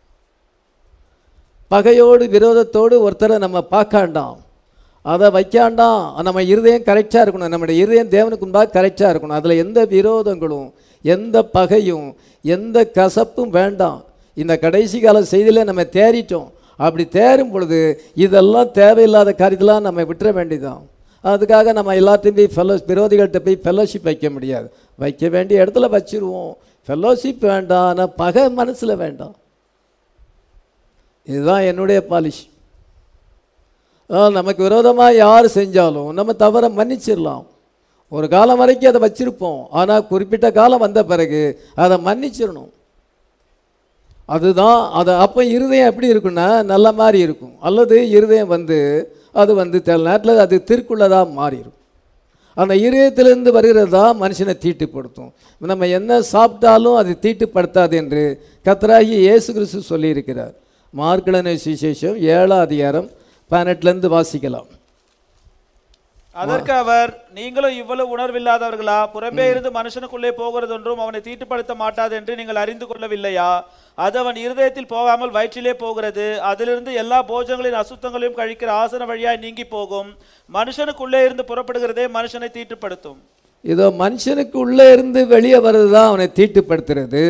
பகையோடு விரோதத்தோடு ஒருத்தரை நம்ம பார்க்காண்டாம் அதை வைக்காண்டாம் நம்ம இருதயம் கரெக்டாக இருக்கணும் நம்முடைய இருதயம் தேவனுக்கு முன்பாக கரெக்டாக இருக்கணும் அதில் எந்த விரோதங்களும் எந்த பகையும் எந்த கசப்பும் வேண்டாம் இந்த கடைசி கால செய்தியில் நம்ம தேறிட்டோம் அப்படி தேரும் பொழுது இதெல்லாம் தேவையில்லாத காரியத்தெல்லாம் நம்ம விட்டுற வேண்டியதான் அதுக்காக நம்ம எல்லாத்தையும் போய் ஃபெல்லோ விரோதிகள்கிட்ட போய் ஃபெல்லோஷிப் வைக்க முடியாது வைக்க வேண்டிய இடத்துல வச்சிருவோம் ஃபெல்லோஷிப் வேண்டாம் ஆனால் பகை மனசில் வேண்டாம் இதுதான் என்னுடைய பாலிசி அதாவது நமக்கு விரோதமாக யார் செஞ்சாலும் நம்ம தவறை மன்னிச்சிடலாம் ஒரு காலம் வரைக்கும் அதை வச்சிருப்போம் ஆனால் குறிப்பிட்ட காலம் வந்த பிறகு அதை மன்னிச்சிடணும் அதுதான் அது அப்போ இருதயம் எப்படி இருக்குன்னா நல்ல மாதிரி இருக்கும் அல்லது இருதயம் வந்து அது வந்து சில நேரத்தில் அது திருக்குள்ளதாக மாறிடும் அந்த இருதயத்திலிருந்து வருகிறது தான் மனுஷனை தீட்டுப்படுத்தும் நம்ம என்ன சாப்பிட்டாலும் அது தீட்டுப்படுத்தாது என்று கத்தராகி இயேசு கிறிஸ்து சொல்லியிருக்கிறார் மார்க்கடனை சுவிசேஷம் ஏழாம் அதிகாரம் பதினெட்டுலேருந்து வாசிக்கலாம் அதற்கு அவர் நீங்களும் இவ்வளவு உணர்வில்லாதவர்களா புறம்பே இருந்து மனுஷனுக்குள்ளே போகிறது ஒன்றும் அவனை தீட்டுப்படுத்த மாட்டாது என்று நீங்கள் அறிந்து கொள்ளவில்லையா அது அவன் இருதயத்தில் போகாமல் வயிற்றிலே போகிறது அதிலிருந்து எல்லா போஜங்களின் அசுத்தங்களையும் கழிக்கிற ஆசன வழியாய் நீங்கி போகும் மனுஷனுக்குள்ளே இருந்து புறப்படுகிறதே மனுஷனை தீட்டுப்படுத்தும் இதோ மனுஷனுக்கு உள்ளே இருந்து வெளியே வர்றது தான் அவனை தீட்டுப்படுத்துறது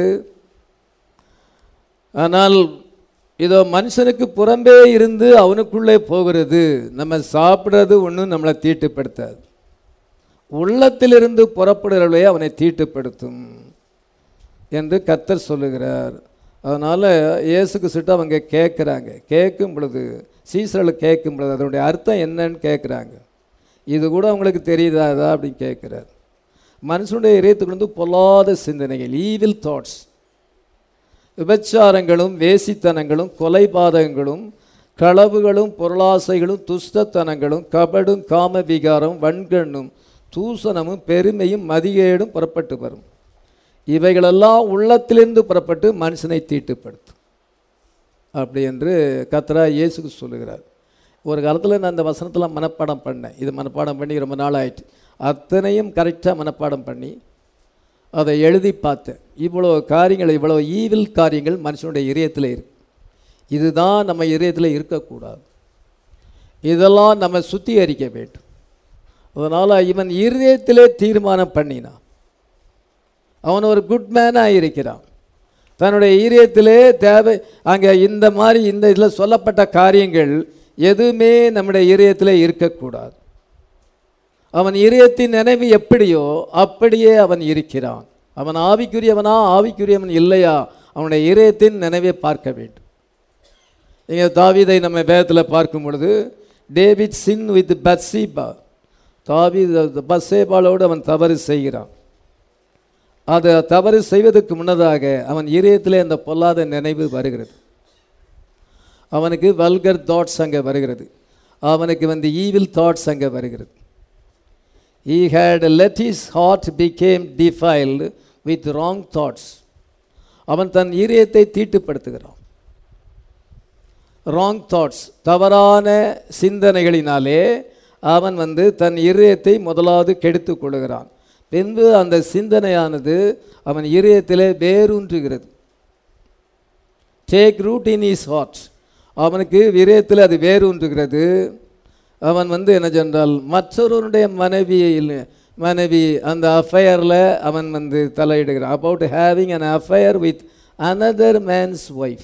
ஆனால் இதோ மனுஷனுக்கு புறம்பே இருந்து அவனுக்குள்ளே போகிறது நம்ம சாப்பிட்றது ஒன்றும் நம்மளை தீட்டுப்படுத்தாது உள்ளத்திலிருந்து புறப்படுகிறவர்களே அவனை தீட்டுப்படுத்தும் என்று கர்த்தர் சொல்லுகிறார் அதனால் இயேசுக்கு கிறிஸ்துட்ட அவங்க கேட்குறாங்க கேட்கும் பொழுது சீசரில் கேட்கும் பொழுது அதனுடைய அர்த்தம் என்னன்னு கேட்குறாங்க இது கூட அவங்களுக்கு தெரியுதாதா அப்படின்னு கேட்குறார் மனுஷனுடைய இதயத்துக்கு வந்து பொல்லாத சிந்தனைகள் ஈவில் தாட்ஸ் விபச்சாரங்களும் வேசித்தனங்களும் கொலைபாதகங்களும் களவுகளும் பொருளாசைகளும் துஷ்டத்தனங்களும் கபடும் காம விகாரம் வன்கண்ணும் தூசணமும் பெருமையும் மதிகேடும் புறப்பட்டு வரும் இவைகளெல்லாம் உள்ளத்திலிருந்து புறப்பட்டு மனுஷனை தீட்டுப்படுத்தும் அப்படி என்று கத்ரா இயேசுக்கு சொல்லுகிறார் ஒரு காலத்தில் நான் இந்த வசனத்தில் மனப்பாடம் பண்ணேன் இது மனப்பாடம் பண்ணி ரொம்ப நாள் ஆயிட்டு அத்தனையும் கரெக்டாக மனப்பாடம் பண்ணி அதை எழுதி பார்த்தேன் இவ்வளோ காரியங்கள் இவ்வளோ ஈவில் காரியங்கள் மனுஷனுடைய இதயத்தில் இருக்கு இதுதான் நம்ம இதயத்தில் இருக்கக்கூடாது இதெல்லாம் நம்ம சுத்திகரிக்க வேண்டும் அதனால் இவன் இருதயத்திலே தீர்மானம் பண்ணினான் அவன் ஒரு குட் மேனாக இருக்கிறான் தன்னுடைய ஈரியத்திலே தேவை அங்கே இந்த மாதிரி இந்த இதில் சொல்லப்பட்ட காரியங்கள் எதுவுமே நம்முடைய ஈரியத்திலே இருக்கக்கூடாது அவன் இதயத்தின் நினைவு எப்படியோ அப்படியே அவன் இருக்கிறான் அவன் ஆவிக்குரியவனா ஆவிக்குரியவன் இல்லையா அவனுடைய இதயத்தின் நினைவை பார்க்க வேண்டும் இங்கே தாவீதை நம்ம வேதத்தில் பார்க்கும் பொழுது டேவிட் சின் வித் பத்சீபா தாவீது பத்சேபாலோடு அவன் தவறு செய்கிறான் அது தவறு செய்வதற்கு முன்னதாக அவன் இதயத்திலே அந்த பொல்லாத நினைவு வருகிறது அவனுக்கு வல்கர் தாட்ஸ் அங்கே வருகிறது அவனுக்கு வந்து ஈவில் தாட்ஸ் அங்கே வருகிறது he had let his heart became defiled with wrong thoughts அவன் தன் ஈரியத்தை தீட்டுப்படுத்துகிறான் ராங் தாட்ஸ் தவறான சிந்தனைகளினாலே அவன் வந்து தன் இதயத்தை முதலாவது கெடுத்து கொள்கிறான் பின்பு அந்த சிந்தனையானது அவன் இதயத்திலே வேரூன்றுகிறது take root in his heart அவனுக்கு விரயத்தில் அது வேரூன்றுகிறது அவன் வந்து என்ன சொன்னால் மற்றொருவனுடைய மனைவியில் மனைவி அந்த அஃபையரில் அவன் வந்து தலையிடுகிறான் about having an affair with another man's wife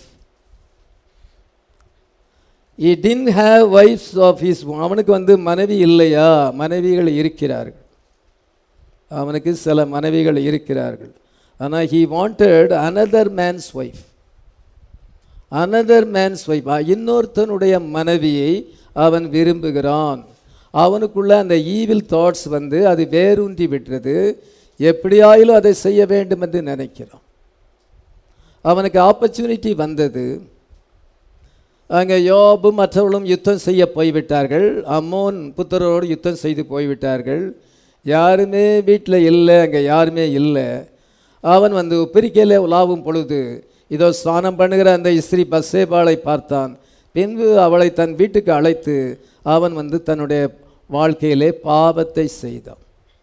he did have wives of his அவனுக்கு வந்து மனைவி இல்லையா மனைவிகள் இருக்கிறார்கள் அவனுக்கு சில மனைவிகள் இருக்கிறார்கள் ஆனால் he wanted another man's wife another man's wife இன்னொருத்தனுடைய மனைவியை அவன் விரும்புகிறான் அவனுக்குள்ள அந்த ஈவில் தாட்ஸ் வந்து அது வேரூன்றி விட்டுறது எப்படியாயிலும் அதை செய்ய வேண்டும் என்று நினைக்கிறான் அவனுக்கு ஆப்பர்ச்சுனிட்டி வந்தது அங்கே யோபும் மற்றவர்களும் யுத்தம் செய்ய போய்விட்டார்கள் அம்மோன் புத்தரோடு யுத்தம் செய்து போய்விட்டார்கள் யாருமே வீட்டில் இல்லை அங்கே யாருமே இல்லை அவன் வந்து பிரிக்கையில் உலாவும் பொழுது இதோ ஸ்நானம் பண்ணுகிற அந்த ஸ்ரீ பஸ்ஸேபாளை பார்த்தான் பின்பு அவளை தன் வீட்டுக்கு அழைத்து அவன் வந்து தன்னுடைய வாழ்க்கையிலே பாவத்தை செய்தான்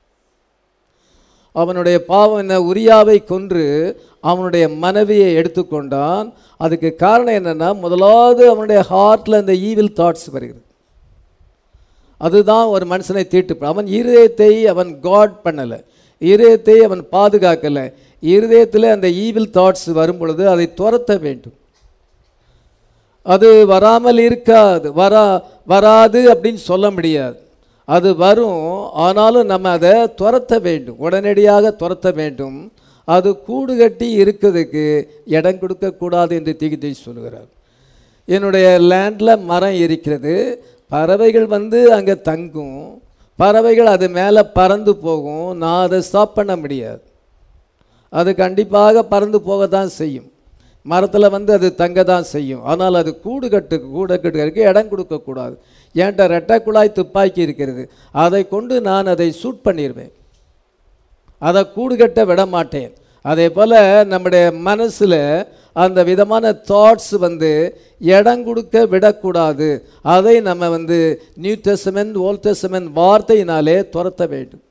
அவனுடைய பாவம் என்ன உரியாவை கொன்று அவனுடைய மனைவியை எடுத்துக்கொண்டான் அதுக்கு காரணம் என்னன்னா முதலாவது அவனுடைய ஹார்ட்டில் அந்த ஈவில் தாட்ஸ் வருகிறது அதுதான் ஒரு மனுஷனை தீட்டு அவன் இருதயத்தை அவன் காட் பண்ணலை இருதயத்தை அவன் பாதுகாக்கலை இருதயத்தில் அந்த ஈவில் தாட்ஸ் வரும் பொழுது அதை துரத்த வேண்டும் அது வராமல் இருக்காது வரா வராது அப்படின்னு சொல்ல முடியாது அது வரும் ஆனாலும் நம்ம அதை துரத்த வேண்டும் உடனடியாக துரத்த வேண்டும் அது கூடு கட்டி இருக்கிறதுக்கு இடம் கொடுக்கக்கூடாது என்று திகிதை சொல்கிறார் என்னுடைய லேண்டில் மரம் இருக்கிறது பறவைகள் வந்து அங்கே தங்கும் பறவைகள் அது மேலே பறந்து போகும் நான் அதை ஸ்டாப் பண்ண முடியாது அது கண்டிப்பாக பறந்து போக தான் செய்யும் மரத்தில் வந்து அது தங்க தான் செய்யும் ஆனால் அது கூடு கட்டு கூடு கட்டுறதுக்கு இடம் கொடுக்கக்கூடாது என்கிட்ட ரெட்டை குழாய் துப்பாக்கி இருக்கிறது அதை கொண்டு நான் அதை சூட் பண்ணிடுவேன் அதை கூடு கட்ட விட மாட்டேன் அதே போல் நம்முடைய மனசில் அந்த விதமான தாட்ஸ் வந்து இடம் கொடுக்க விடக்கூடாது அதை நம்ம வந்து நியூ டெஸ்டமென்ட் ஓல்ட் டெஸ்டமென்ட் வார்த்தையினாலே துரத்த வேண்டும்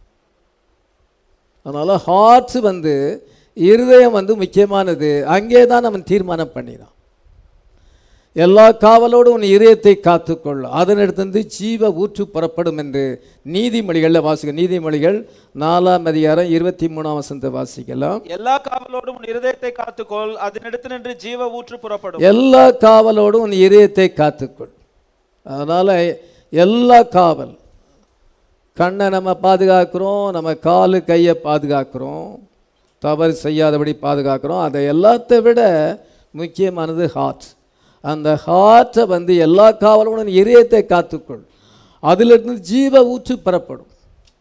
அதனால் ஹார்ட்ஸ் வந்து இருதயம் வந்து முக்கியமானது அங்கே தான் அவன் தீர்மானம் பண்ணினான் எல்லா காவலோடும் உன் இதயத்தை காத்துக்கொள் அதனிடத்திலிருந்து ஜீவ ஊற்று புறப்படும் என்று நீதிமொழிகளில் வாசிக்க நீதிமொழிகள் நாலாம் அதிகாரம் இருபத்தி மூணாம் வசனத்தை வாசிக்கலாம் எல்லா காவலோடும் உன் இருதயத்தை காத்துக்கொள் அதனிடத்து நின்று ஜீவ ஊற்று புறப்படும் எல்லா காவலோடும் உன் இதயத்தை காத்துக்கொள் அதனால் எல்லா காவல் கண்ணை நம்ம பாதுகாக்கிறோம் நம்ம காலு கையை பாதுகாக்கிறோம் தவறு செய்யாதபடி பாதுகாக்கிறோம் அதை எல்லாத்தை விட முக்கியமானது ஹார்ட் அந்த ஹார்ட்டை வந்து எல்லா காவலுடன் இதயத்தை காத்துக்கொள் அதிலிருந்து ஜீவ ஊற்று பெறப்படும்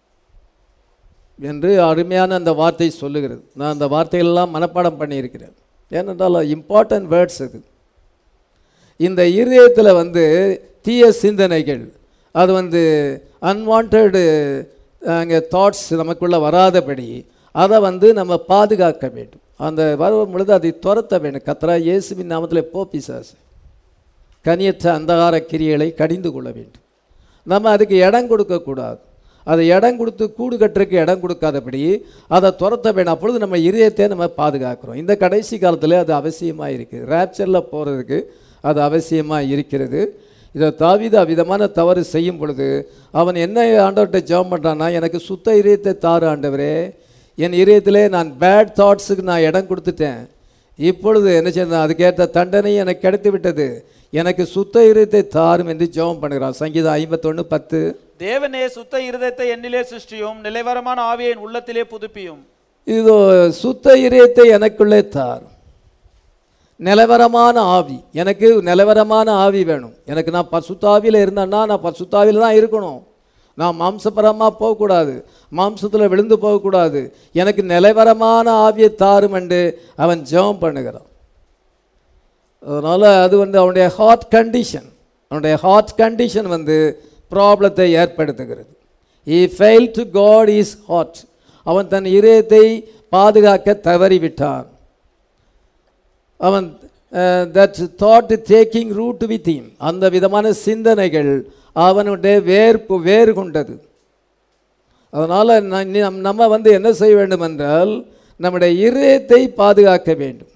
என்று அருமையான அந்த வார்த்தை சொல்லுகிறது நான் அந்த வார்த்தையெல்லாம் மனப்பாடம் பண்ணியிருக்கிறேன் ஏனென்றால் இம்பார்ட்டன்ட் வேர்ட்ஸ் அது இந்த இருதயத்தில் வந்து தீய சிந்தனைகள் அது வந்து அன்வான்டு அங்கே தாட்ஸ் நமக்குள்ளே வராதபடி அதை வந்து நம்ம பாதுகாக்க வேண்டும் அந்த வரும் பொழுது அதை துரத்த வேண்டும் கத்ரா இயேசுவின் நாமத்தில் போ பிசாசு கனியற்ற அந்தகார கிரியைகளை கடிந்து கொள்ள வேண்டும் நம்ம அதுக்கு இடம் கொடுக்கக்கூடாது அதை இடம் கொடுத்து கூடு கட்டுறதுக்கு இடம் கொடுக்காதபடி அதை துரத்த வேணும் அப்பொழுது நம்ம இதயத்தை நம்ம பாதுகாக்கிறோம் இந்த கடைசி காலத்தில் அது அவசியமாக இருக்குது ரேப்சரில் போகிறதுக்கு அது அவசியமாக இருக்கிறது இதை தாவித அவ்விதமான தவறு செய்யும் பொழுது அவன் என்ன ஆண்டவர்கிட்ட ஜெபம் பண்ணுறான்னா எனக்கு சுத்த இதயத்தை தாரு ஆண்டவரே என் இதயத்திலே நான் பேட் தாட்ஸுக்கு நான் இடம் கொடுத்துட்டேன் இப்பொழுது என்ன செய்யணும் அதுக்கேற்ற தண்டனை எனக்கு கிடைத்து விட்டது எனக்கு சுத்த இதயத்தை தாரும் என்று ஜெபம் பண்ணுகிறான் சங்கீதம் ஐம்பத்தொன்று பத்து தேவனே சுத்த இருதயத்தை என்னிலே சிருஷ்டியும் நிலைவரமான ஆவியை என் உள்ளத்திலே புதுப்பியும் இதோ சுத்த இதயத்தை எனக்குள்ளே தார் நிலவரமான ஆவி எனக்கு நிலவரமான ஆவி வேணும் எனக்கு நான் பசுத்தாவியில் இருந்தேன்னா நான் பசுத்தாவியில் தான் இருக்கணும் நான் மாம்சபரமாக போகக்கூடாது மாம்சத்தில் விழுந்து போகக்கூடாது எனக்கு நிலவரமான ஆவியை தாரும் என்று அவன் ஜெபம் பண்ணுகிறான் அதனால் அது வந்து அவனுடைய ஹார்ட் கண்டிஷன் அவனுடைய ஹார்ட் கண்டிஷன் வந்து ப்ராப்ளத்தை ஏற்படுத்துகிறது he fail to guard his heart அவன் தன் இதயத்தை பாதுகாக்க தவறிவிட்டான் அவன் that thought taking root with him அந்த விதமான சிந்தனைகள் அவனுடைய வேர் வேறு கொண்டது அதனால் நம்ம வந்து என்ன செய்ய வேண்டும் என்றால் நம்முடைய இதயத்தை பாதுகாக்க வேண்டும்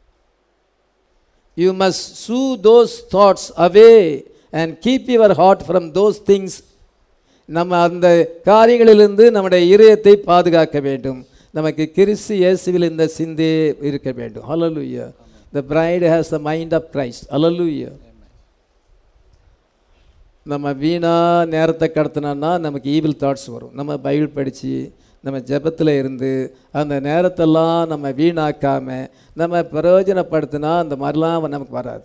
you must shoo those thoughts away and keep your heart from those things நம்ம அந்த காரியங்களிலிருந்து நம்முடைய இதயத்தை பாதுகாக்க வேண்டும் நமக்கு கிறிஸ்து இயேசுவில் இந்த சிந்தே இருக்க வேண்டும் ஹalleluya the bride has the mind of christ hallelujah நம்ம வீணா நேரத்தை கடத்தினோன்னா நமக்கு ஈவில் தாட்ஸ் வரும் நம்ம பைபிள் படித்து நம்ம ஜெபத்தில் இருந்து அந்த நேரத்தெல்லாம் நம்ம வீணாக்காமல் நம்ம பிரயோஜனப்படுத்தினா அந்த மாதிரிலாம் நமக்கு வராது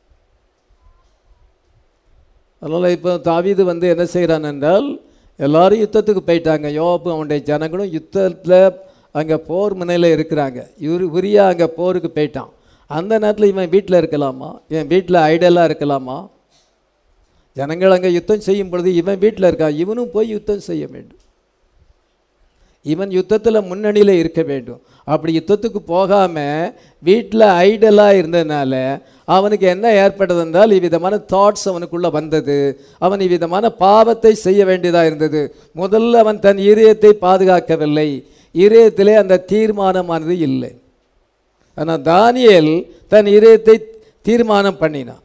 அதனால் இப்போ தாவீது வந்து என்ன செய்கிறான் என்றால் எல்லாரும் யுத்தத்துக்கு போயிட்டாங்க யோபு அவனுடைய ஜனங்களும் யுத்தத்தில் அங்கே போர் முனையில் இருக்கிறாங்க இவரு உரியா அங்கே போருக்கு போயிட்டான் அந்த நேரத்தில் இவன் வீட்டில் இருக்கலாமா இவன் வீட்டில் ஐடியலாக இருக்கலாமா ஜனங்கள் அங்கே யுத்தம் செய்யும் பொழுது இவன் வீட்டில் இருக்கான் இவனும் போய் யுத்தம் செய்ய வேண்டும் இவன் யுத்தத்தில் முன்னணியில் இருக்க வேண்டும் அப்படி யுத்தத்துக்கு போகாமல் வீட்டில் ஐடலாக இருந்ததுனால அவனுக்கு என்ன ஏற்பட்டது என்றால் இவ்விதமான தாட்ஸ் அவனுக்குள்ளே வந்தது அவன் இவ்விதமான பாவத்தை செய்ய வேண்டியதாக இருந்தது முதல்ல அவன் தன் இதயத்தை பாதுகாக்கவில்லை இதயத்திலே அந்த தீர்மானமானது இல்லை ஆனால் தானியேல் தன் இதயத்தை தீர்மானம் பண்ணினான்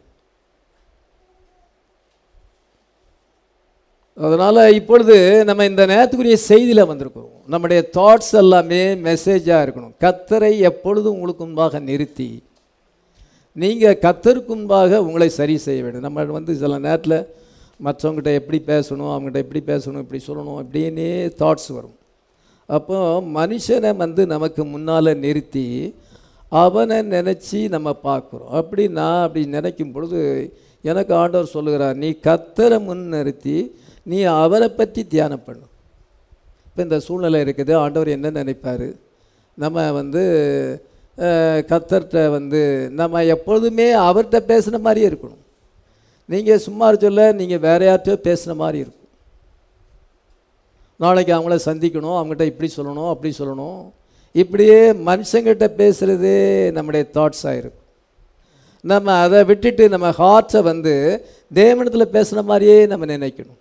அதனால் இப்பொழுது நம்ம இந்த நேரத்துக்குரிய செய்தியில் வந்திருக்கிறோம் நம்முடைய தாட்ஸ் எல்லாமே மெசேஜாக இருக்கணும் கத்தரை எப்பொழுதும் உங்களுக்கு முன்பாக நிறுத்தி நீங்கள் கத்தருக்கு முன்பாக உங்களை சரி செய்ய வேண்டும் நம்ம வந்து சில நேரத்தில் மற்றவங்ககிட்ட எப்படி பேசணும் அவங்ககிட்ட எப்படி பேசணும் இப்படி சொல்லணும் இப்படின்னே தாட்ஸ் வரும் அப்போ மனுஷனை வந்து நமக்கு முன்னால் நிறுத்தி அவனை நினச்சி நம்ம பார்க்குறோம் அப்படி நான் அப்படி நினைக்கும் பொழுது எனக்கு ஆண்டவர் சொல்லுகிறார் நீ கத்தரை முன் நிறுத்தி நீ அவரை பற்றி தியானம் பண்ணு இப்போ இந்த சூழ்நிலை இருக்குது ஆண்டவர் என்ன நினைப்பார் நம்ம வந்து கத்தர்கிட்ட வந்து நம்ம எப்பொழுதுமே அவர்கிட்ட பேசுன மாதிரியே இருக்கணும் நீங்கள் சும்மா சொல்ல நீங்கள் வேற யார்கிட்டயோ பேசுன மாதிரி இருக்கும் நாளைக்கு அவங்கள சந்திக்கணும் அவங்ககிட்ட இப்படி சொல்லணும் அப்படி சொல்லணும் இப்படியே மனுஷங்கிட்ட பேசுகிறதே நம்முடைய தாட்ஸாக இருக்கும் நம்ம அதை விட்டுட்டு நம்ம ஹார்ட்ஸை வந்து தேவனத்தில் பேசுன மாதிரியே நம்ம நினைக்கணும்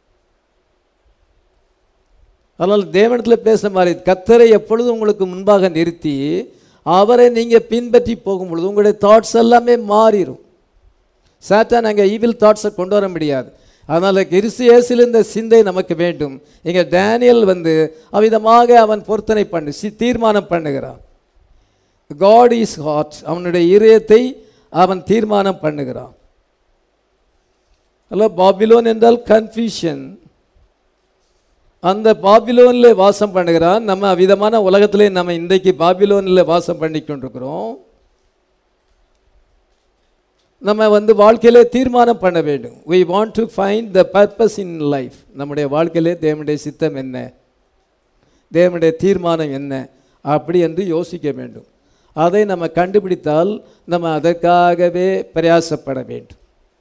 அதனால் தேவனத்தில் பேசுகிற மாதிரி கத்தரை எப்பொழுதும் உங்களுக்கு முன்பாக நிறுத்தி அவரை நீங்கள் பின்பற்றி போகும் பொழுது உங்களுடைய தாட்ஸ் எல்லாமே மாறிடும் சாத்தான் அங்கே ஈவில் தாட்ஸை கொண்டு வர முடியாது அதனால் கிறிஸ்தியேசில் இந்த சிந்தை நமக்கு வேண்டும் இங்கே டேனியல் வந்து அவ்விதமாக அவன் பொருத்தனை பண்ணு சி தீர்மானம் பண்ணுகிறான் காட் இஸ் ஹாட் அவனுடைய இதயத்தை அவன் தீர்மானம் பண்ணுகிறான் அல்ல பாபிலோன் என்றால் கன்ஃபியூஷன் அந்த பாபிலோனில் வாசம் பண்ணுகிறான் நம்ம அவ்விதமான உலகத்திலே நம்ம இன்றைக்கு பாபிலோனில் வாசம் பண்ணி கொண்டிருக்கிறோம் நம்ம வந்து வாழ்க்கையிலே தீர்மானம் பண்ண வேண்டும் we want to find the purpose in life நம்முடைய வாழ்க்கையிலே தேவனுடைய சித்தம் என்ன தேவனுடைய தீர்மானம் என்ன அப்படி என்று யோசிக்க வேண்டும் அதை நம்ம கண்டுபிடித்தால் நம்ம அதற்காகவே பிரயாசப்பட வேண்டும்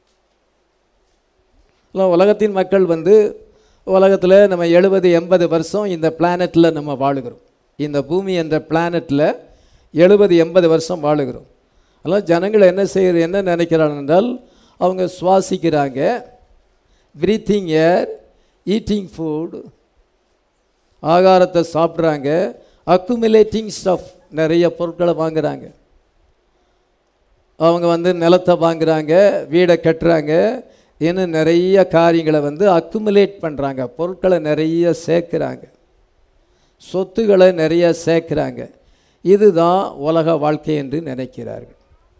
இல்லை, உலகத்தின் மக்கள் வந்து உலகத்தில் நம்ம எழுபது எண்பது வருஷம் இந்த பிளானட்டில் நம்ம வாழுகிறோம் இந்த பூமி என்ற பிளானட்டில் எழுபது எண்பது வருஷம் வாழுகிறோம் அதெல்லாம் ஜனங்கள் என்ன செய்ய என்ன நினைக்கிறாங்க என்றால் அவங்க சுவாசிக்கிறாங்க பிரீத்திங் ஏர் ஈட்டிங் ஃபுட் ஆகாரத்தை சாப்பிட்றாங்க அக்குமுலேட்டிங் ஸ்டஃப் நிறைய பொருட்களை வாங்குறாங்க அவங்க வந்து நிலத்தை வாங்குறாங்க வீடை கட்டுறாங்க இன்னும் நிறைய காரியங்களை வந்து அக்குமுலேட் பண்ணுறாங்க பொருட்களை நிறைய சேர்க்குறாங்க சொத்துக்களை நிறைய சேர்க்குறாங்க இதுதான் உலக வாழ்க்கை என்று நினைக்கிறார்கள்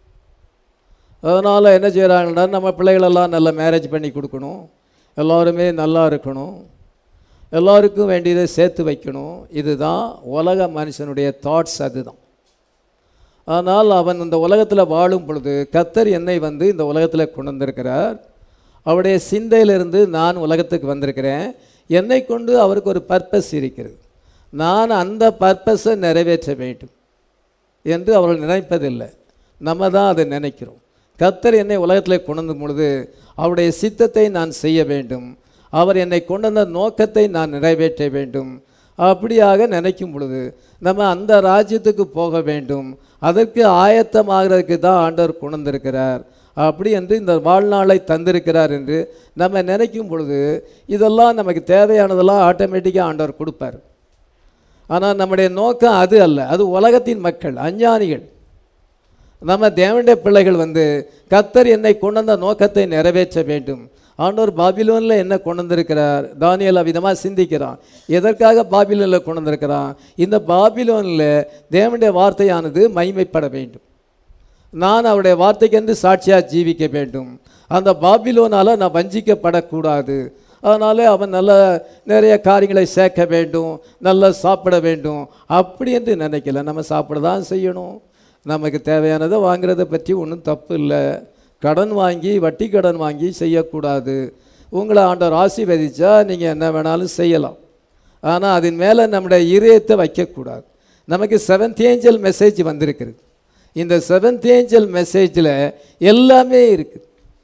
அதனால் என்ன செய்கிறாங்கன்னா நம்ம பிள்ளைகளெல்லாம் நல்ல மேரேஜ் பண்ணி கொடுக்கணும் எல்லாருமே நல்லா இருக்கணும் எல்லாருக்கும் வேண்டியதை சேர்த்து வைக்கணும் இதுதான் உலக மனுஷனுடைய தாட்ஸ் அதுதான் ஆனால் அவன் இந்த உலகத்தில் வாழும் பொழுது கத்தர் என்னை வந்து இந்த உலகத்தில் கொண்டு வந்திருக்கிறார் அவருடைய சிந்தையிலிருந்து நான் உலகத்துக்கு வந்திருக்கிறேன் என்னை கொண்டு அவருக்கு ஒரு பர்பஸ் இருக்கிறது நான் அந்த பர்பஸை நிறைவேற்ற வேண்டும் என்று அவர்கள் நினைப்பதில்லை நம்ம தான் அதை நினைக்கிறோம் கத்தர் என்னை உலகத்தில் கொண்டு வந்த பொழுது அவருடைய சித்தத்தை நான் செய்ய வேண்டும் அவர் என்னை கொண்டு வந்த நோக்கத்தை நான் நிறைவேற்ற வேண்டும் அப்படியாக நினைக்கும் பொழுது நம்ம அந்த ராஜ்யத்துக்கு போக வேண்டும் அதற்கு ஆயத்தமாகிறதுக்கு தான் ஆண்டவர் கொண்டு வந்திருக்கிறார் அப்படி என்று இந்த வாழ்நாளை தந்திருக்கிறார் என்று நம்ம நினைக்கும் பொழுது இதெல்லாம் நமக்கு தேவையானதெல்லாம் ஆட்டோமேட்டிக்காக ஆண்டவர் கொடுப்பார் ஆனால் நம்முடைய நோக்கம் அது அல்ல அது உலகத்தின் மக்கள் அஞ்ஞானிகள் நம்ம தேவனுடைய பிள்ளைகள் வந்து கத்தர் என்னை கொண்டு வந்த நோக்கத்தை நிறைவேற்ற வேண்டும் ஆண்டவர் பாபிலோனில் என்ன கொண்டு வந்திருக்கிறார் தானியல் விதமாக சிந்திக்கிறான் எதற்காக பாபிலோனில் கொண்டு வந்திருக்கிறான் இந்த பாபிலோனில் தேவனுடைய வார்த்தையானது மைமைப்பட வேண்டும் நான் அவருடைய வார்த்தைக்கென்று சாட்சியாக ஜீவிக்க வேண்டும் அந்த பாபிலோனால் நான் வஞ்சிக்கப்படக்கூடாது அதனால அவன் நல்ல நிறைய காரியங்களை சேர்க்க வேண்டும் நல்லா சாப்பிட வேண்டும் அப்படி என்று நினைக்கல நம்ம சாப்பிட தான் செய்யணும் நமக்கு தேவையானதை வாங்குறதை பற்றி ஒன்றும் தப்பு இல்லை கடன் வாங்கி வட்டி கடன் வாங்கி செய்யக்கூடாது உங்களை ஆண்டவர் ஆசீர்வதிச்சா நீங்கள் என்ன வேணாலும் செய்யலாம் ஆனால் அதன் மேலே நம்முடைய இதயத்தை வைக்கக்கூடாது நமக்கு செவன்த் ஏஞ்சல் மெசேஜ் வந்திருக்குது இந்த செவன்த் ஏஞ்சல் மெசேஜில் எல்லாமே இருக்குது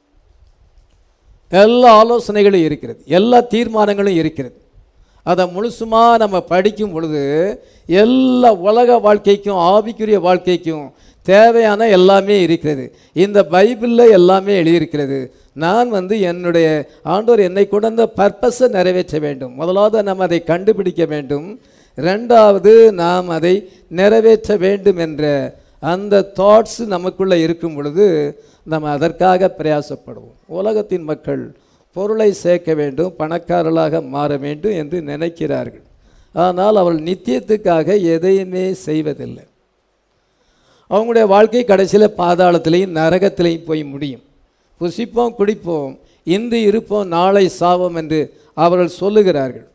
எல்லா ஆலோசனைகளும் இருக்கிறது எல்லா தீர்மானங்களும் இருக்கிறது அதை முழுசுமாக நம்ம படிக்கும் பொழுது எல்லா உலக வாழ்க்கைக்கும் ஆவிக்குரிய வாழ்க்கைக்கும் தேவையான எல்லாமே இருக்கிறது இந்த பைபிளில் எல்லாமே எழுதியிருக்கிறது நான் வந்து என்னுடைய ஆண்டவர் என்னை கொண்டு வந்த பர்பஸை நிறைவேற்ற வேண்டும் முதலாவது நம்ம அதை கண்டுபிடிக்க வேண்டும் ரெண்டாவது நாம் அதை நிறைவேற்ற வேண்டும் என்ற அந்த தாட்ஸ் நமக்குள்ளே இருக்கும் பொழுது நம்ம அதற்காக பிரயாசப்படுவோம் உலகத்தின் மக்கள் பொருளை சேர்க்க வேண்டும் பணக்காரர்களாக மாற வேண்டும் என்று நினைக்கிறார்கள் ஆனால் அவர்கள் நித்தியத்துக்காக எதையுமே செய்வதில்லை அவங்களுடைய வாழ்க்கை கடைசியில் பாதாளத்திலையும் நரகத்திலையும் போய் முடியும் புசிப்போம் குடிப்போம் இன்று இருப்போம் நாளை சாவோம் என்று அவர்கள் சொல்லுகிறார்கள்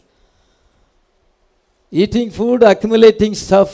ஈட்டிங் ஃபுட் அக்குமுலேட்டிங் ஸ்டஃப்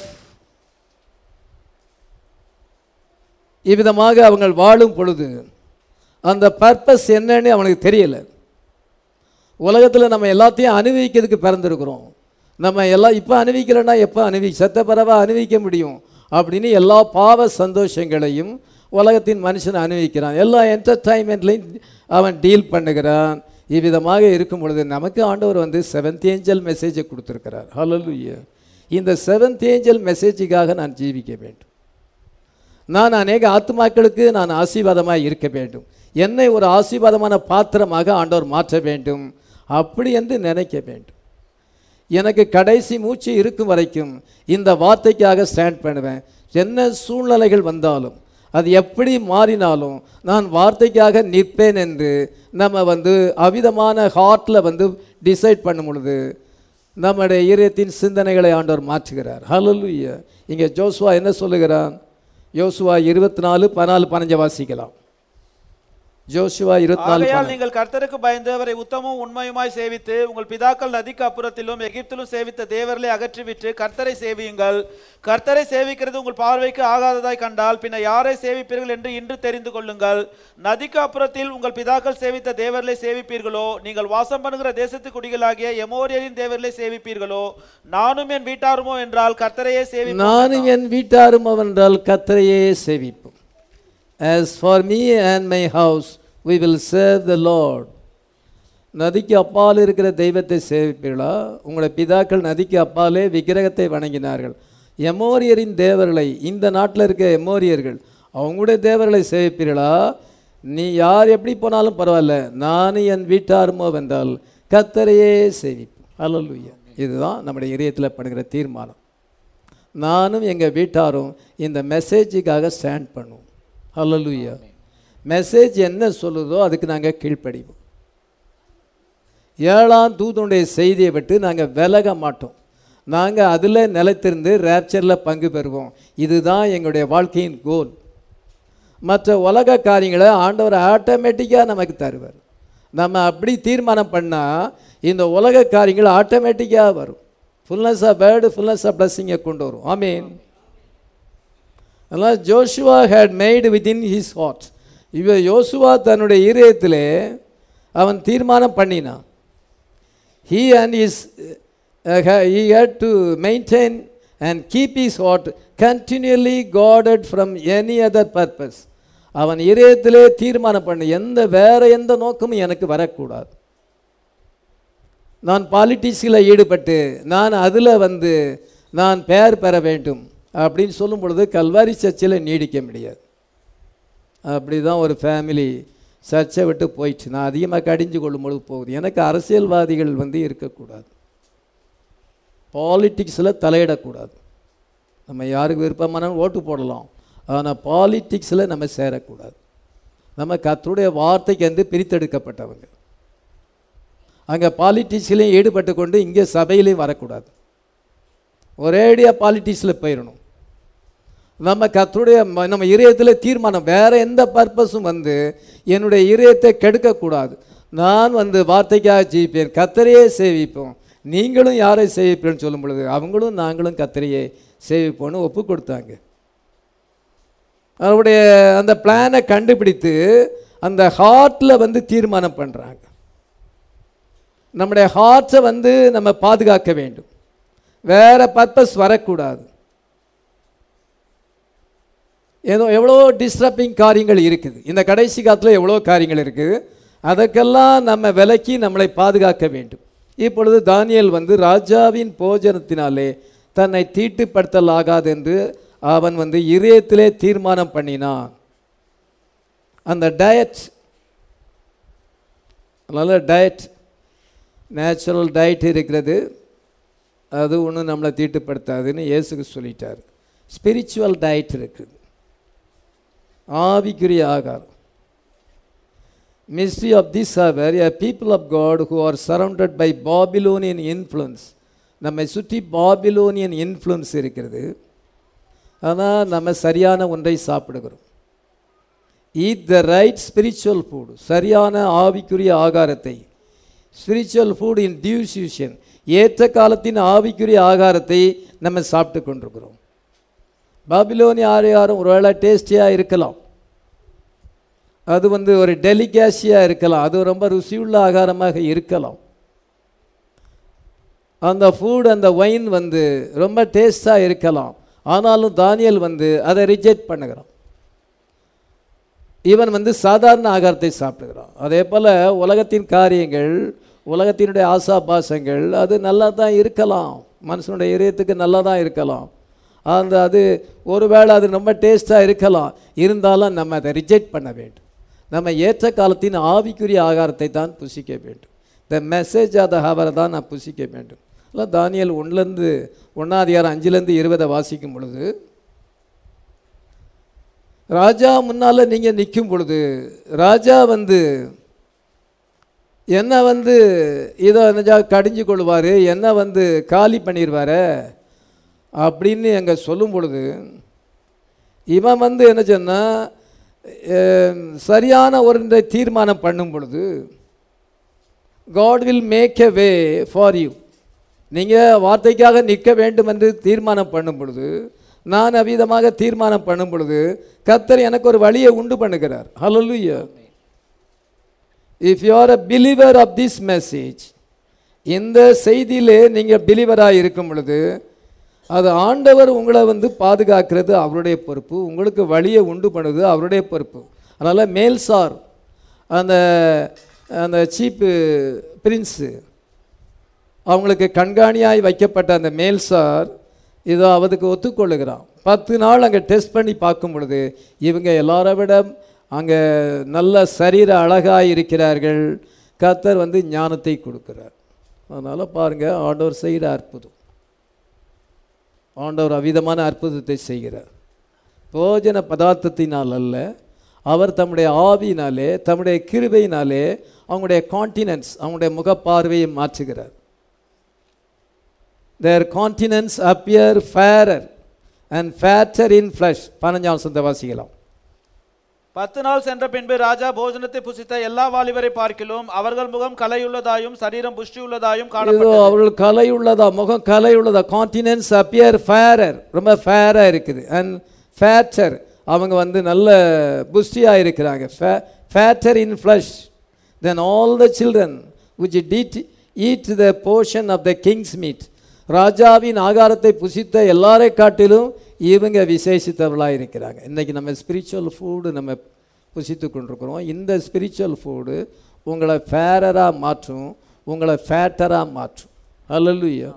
இவ்விதமாக அவங்க வாழும் பொழுது அந்த பர்பஸ் என்னன்னு அவனுக்கு தெரியல உலகத்தில் நம்ம எல்லாத்தையும் அனுபவிக்கிறதுக்கு பிறந்திருக்கிறோம் நம்ம எல்லாம் இப்போ அனுபவிக்கலைன்னா எப்போ அனுபவி செத்த பிறவா அனுபவிக்க முடியும் அப்படின்னு எல்லா பாவ சந்தோஷங்களையும் உலகத்தின் மனுஷன் அனுபவிக்கிறான் எல்லா என்டர்டைன்மெண்ட்லையும் அவன் டீல் பண்ணுகிறான் இவ்விதமாக இருக்கும் பொழுது நமக்கு ஆண்டவர் வந்து செவன்த் ஏஞ்சல் மெசேஜை கொடுத்துருக்கிறார் ஹalleluya இந்த செவன்த் ஏஞ்சல் மெசேஜுக்காக நான் ஜீவிக்க வேண்டும் நான் அநேக ஆத்துமாக்களுக்கு நான் ஆசீர்வாதமாக இருக்க வேண்டும் என்னை ஒரு ஆசீர்வாதமான பாத்திரமாக ஆண்டவர் மாற்ற வேண்டும் அப்படி என்று நினைக்க வேண்டும் எனக்கு கடைசி மூச்சு இருக்கும் வரைக்கும் இந்த வார்த்தைக்காக ஸ்டாண்ட் பண்ணுவேன் என்ன சூழ்நிலைகள் வந்தாலும் அது எப்படி மாறினாலும் நான் வார்த்தைக்காக நிற்பேன் என்று நம்ம வந்து அவிதமான ஹார்ட்டில் வந்து டிசைட் பண்ணும் பொழுது நம்முடைய ஈரத்தின் சிந்தனைகளை ஆண்டவர் மாற்றுகிறார் ஹalleluya இங்கே ஜோசுவா என்ன சொல்லுகிறான் யோசுவா இருபத்தி நாலு பதினாலு பதினஞ்சு வாசிக்கலாம் ஜோஷுவா இருபத்தி நாலு ஆகையால் நீங்கள் கர்த்தருக்கு பயந்து அவரை உத்தமும் உண்மையுமாய் சேவித்து உங்கள் பிதாக்கள் நதிக்கு அப்புறத்திலும் எகிப்திலும் சேவித்த தேவர்களை அகற்றிவிட்டு கர்த்தரை சேவியுங்கள் கர்த்தரை சேவிக்கிறது உங்கள் பார்வைக்கு ஆகாததாய் கண்டால் பின்ன யாரை சேவிப்பீர்கள் என்று இன்று தெரிந்து கொள்ளுங்கள் நதிக்கு அப்புறத்தில் உங்கள் பிதாக்கள் சேவித்த தேவர்களை சேவிப்பீர்களோ நீங்கள் வாசம் பண்ணுகிற தேசத்து குடிகளாகிய எமோரியரின் தேவர்களை சேவிப்பீர்களோ நானும் என் வீட்டாருமோ என்றால் கர்த்தரையே சேவி நானும் என் வீட்டாரும் அவென்றால் கத்தரையே சேவிப்போம் as for me and my house we will serve the lord நதிக்கு அப்பால் இருக்கிற தெய்வத்தை சேவிப்பீர்களா உங்களுடைய பிதாக்கள் நதிக்கு அப்பாலே விக்கிரகத்தை வணங்கினார்கள் எமோரியரின் தேவர்களை இந்த நாட்டில் இருக்க எமோரியர்கள் அவங்களுடைய தேவர்களை சேவிப்பீர்களா நீ யார் எப்படி போனாலும் பரவாயில்ல நானும் என் வீட்டாருமோ வென்றால் கத்தரையே சேவிப்போம் அல்லலுயா இதுதான் நம்முடைய இதயத்தில் பண்ணுகிற தீர்மானம் நானும் எங்கள் வீட்டாரும் இந்த மெசேஜுக்காக ஸ்டாண்ட் பண்ணுவோம் ஹalleluya மெசேஜ் என்ன சொல்லுதோ அதுக்கு நாங்கள் கீழ்ப்படிவோம் ஏழாம் தூதனுடைய செய்தியை விட்டு நாங்கள் விலக மாட்டோம் நாங்கள் அதில் நிலைத்திருந்து ரேப்சரில் பங்கு பெறுவோம் இதுதான் எங்களுடைய வாழ்க்கையின் கோல் மற்ற உலக காரியங்களை ஆண்டவர் ஆட்டோமேட்டிக்காக நமக்கு தருவார் நம்ம அப்படி தீர்மானம் பண்ணால் இந்த உலக காரியங்கள் ஆட்டோமேட்டிக்காக வரும் fullness of word fullness of பிளஸ்ஸிங்கை கொண்டு வரும் ஆமீன் அதனால் Joshua had made within his heart இவ யோசுவா தன்னுடைய இதயத்திலே அவன் தீர்மானம் பண்ணினான் he and his uh, ha- he had to maintain and keep his heart continually guarded from any other purpose அவன் இதயத்திலே தீர்மானம் பண்ண எந்த வேற எந்த நோக்கமும் எனக்கு வரக்கூடாது நான் பாலிட்டிக்ஸில் ஈடுபட்டு நான் அதில் வந்து நான் பெயர் பெற வேண்டும் அப்படின்னு சொல்லும் பொழுது கல்வாரி சர்ச்சில் நீடிக்க முடியாது அப்படி தான் ஒரு ஃபேமிலி சர்ச்சை விட்டு போயிடுச்சு நான் அதிகமாக கடிஞ்சு கொள்ளும் பொழுது போகுது எனக்கு அரசியல்வாதிகள் வந்து இருக்கக்கூடாது பாலிட்டிக்ஸில் தலையிடக்கூடாது நம்ம யாருக்கு விருப்பமானாலும் ஓட்டு போடலாம் ஆனால் பாலிட்டிக்ஸில் நம்ம சேரக்கூடாது நம்ம கர்த்தருடைய வார்த்தைக்கு வந்து பிரித்தெடுக்கப்பட்டவங்க அங்கே பாலிட்டிக்ஸ்லையும் ஈடுபட்டு கொண்டு இங்கே சபையிலையும் வரக்கூடாது ஒரேடியாக பாலிட்டிக்ஸில் போயிடணும் நம்ம கர்த்தருடைய ம- நம்ம இதயத்தில் தீர்மானம் வேற எந்த பர்பஸும் வந்து என்னுடைய இதயத்தை கெடுக்கக்கூடாது நான் வந்து வார்த்தைக்காக ஜெயிப்பேன் கத்தரையே சேவிப்போம் நீங்களும் யாரை சேவிப்பேன்னு சொல்லும் பொழுது அவங்களும் நாங்களும் கத்தரையே சேவிப்போன்னு ஒப்பு கொடுத்தாங்க அவருடைய அந்த பிளானை கண்டுபிடித்து அந்த ஹார்ட்டில் வந்து தீர்மானம் பண்ணுறாங்க நம்முடைய ஹார்ட்ஸை வந்து நம்ம பாதுகாக்க வேண்டும் வேற பர்பஸ் வரக்கூடாது ஏதோ எவ்வளோ டிஸ்டர்பிங் காரியங்கள் இருக்குது இந்த கடைசி காலத்தில் எவ்வளோ காரியங்கள் இருக்குது அதற்கெல்லாம் நம்ம விலக்கி நம்மளை பாதுகாக்க வேண்டும் இப்பொழுது தானியேல் வந்து ராஜாவின் போஜனத்தினாலே தன்னை தீட்டுப்படுத்தலாகாது என்று அவன் வந்து இதயத்திலே தீர்மானம் பண்ணினான் அந்த டயட் அதனால் டயட் நேச்சுரல் டயட் இருக்கிறது அது ஒன்றும் நம்மளை தீட்டுப்படுத்தாதுன்னு இயேசுக்கு சொல்லிட்டார் ஸ்பிரிச்சுவல் டயட் இருக்குது ஆவிக்குரிய ஆகாரம் mystery of this hour a people of god who are surrounded by babylonian influence நம்மை சுற்றி பாபிலோனியன் இன்ஃப்ளூயன்ஸ் இருக்கிறது ஆனால் நம்ம சரியான ஒன்றை சாப்பிடுகிறோம் eat the right spiritual food சரியான ஆவிக்குரிய ஆகாரத்தை spiritual food in due season ஏற்ற காலத்தின் ஆவிக்குரிய ஆகாரத்தை நம்ம சாப்பிட்டு கொண்டிருக்கிறோம் பாபிலோனிய ஆகாரம் ஒருவேளை டேஸ்டியாக இருக்கலாம் அது வந்து ஒரு டெலிகேசியாக இருக்கலாம் அது ரொம்ப ருசியுள்ள ஆகாரமாக இருக்கலாம் அந்த ஃபுட் அந்த ஒயின் வந்து ரொம்ப டேஸ்டாக இருக்கலாம் ஆனாலும் தானியல் வந்து அதை ரிஜெக்ட் பண்ணுகிறான் இவன் வந்து சாதாரண ஆகாரத்தை சாப்பிடுகிறான் அதே போல் உலகத்தின் காரியங்கள் உலகத்தினுடைய ஆசாபாசங்கள் அது நல்லா தான் இருக்கலாம் மனுஷனுடைய இதயத்துக்கு நல்லா தான் இருக்கலாம் அந்த அது ஒருவேளை அது ரொம்ப டேஸ்ட்டாக இருக்கலாம் இருந்தாலும் நம்ம அதை ரிஜெக்ட் பண்ண வேண்டும் நம்ம ஏற்ற காலத்தின் ஆவிக்குரிய ஆகாரத்தை தான் புசிக்க வேண்டும் த மெசேஜ் ஆத ஹவரை தான் நான் புசிக்க வேண்டும் இல்லை தானியல் ஒன்றுலேருந்து ஒன்றாதிகாரம் அஞ்சுலேருந்து இருபதை வாசிக்கும் பொழுது ராஜா முன்னால் நீங்கள் நிற்கும் பொழுது ராஜா வந்து என்ன வந்து இதை நிஜா கடிஞ்சு கொள்வார் என்ன வந்து காலி பண்ணிடுவாரு அப்படின்னு அங்கே சொல்லும் பொழுது இவன் வந்து என்ன சொன்னா அஹ், சரியான ஒரு தீர்மானம் பண்ணும் பொழுது God will make a way for you நீங்கள் வார்த்தைக்காக நிற்க வேண்டும் என்று தீர்மானம் பண்ணும் பொழுது நான் அவ்விதமாக தீர்மானம் பண்ணும் பொழுது கர்த்தர் எனக்கு ஒரு வழியை உண்டு பண்ணுகிறார் ஹalleluya if you are a believer of this message இந்த செய்தியிலே நீங்கள் பிலீவராக இருக்கும் பொழுது அது ஆண்டவர் உங்களை வந்து பாதுகாக்கிறது அவருடைய பொறுப்பு உங்களுக்கு வழியை உண்டு பண்ணுது அவருடைய பொறுப்பு அதனால் மேல்சார் அந்த அந்த சீப்பு பிரின்ஸு அவங்களுக்கு கண்காணியாய் வைக்கப்பட்ட அந்த மேல்சார் இதோ அவதுக்கு ஒத்துக்கொள்ளுகிறான் பத்து நாள் அங்கே டெஸ்ட் பண்ணி பார்க்கும் பொழுது இவங்க எல்லாரை விட அங்கே நல்ல சரீர அழகாய் இருக்கிறார்கள் கர்த்தர் வந்து ஞானத்தை கொடுக்கிறார் அதனால் பாருங்கள் ஆண்டவர் செய்கிற அற்புதம் ஆண்டவர் அவ்விதமான அற்புதத்தை செய்கிறார் போஜன பதார்த்தத்தினால் அல்ல அவர் தம்முடைய ஆவியினாலே தம்முடைய கிருபையினாலே அவங்களுடைய கான்டினன்ஸ் அவங்களுடைய முகப்பார்வையை மாற்றுகிறார் their countenance appear fairer and fatter in flesh பதினஞ்சாம் சொந்த வாசிக்கலாம் பத்து நாள் சென்ற பின்பு ராஜா போஜனத்தை புசித்த எல்லா வாலிபரை பார்க்கிலும் அவர்கள் முகம் கலையுள்ளதாயும் சரீரம் புஷ்டியுள்ளதாயும் இதோ காணப்பட்டது அவர்கள் கலை உள்ளதா முகம் கலை உள்ளதா கான்டினன்ஸ் அப்பியர் ஃபேரர் ரொம்ப ஃபேராக இருக்குது அண்ட் ஃபேட்டர் அவங்க வந்து நல்ல புஷ்டியாக இருக்கிறாங்க fatter in flesh then all the children which did eat the portion of the king's meat ராஜாவின் ஆகாரத்தை புசித்த எல்லாரை காட்டிலும் இவங்க விசேஷித்தவர்களாக இருக்கிறாங்க இன்றைக்கி நம்ம ஸ்பிரிச்சுவல் ஃபுட்டு நம்ம புசித்து கொண்டிருக்கிறோம் இந்த ஸ்பிரிச்சுவல் ஃபுட்டு உங்களை ஃபேரராக மாற்றும் உங்களை ஃபேட்டராக மாற்றும் அல்லல்லுயா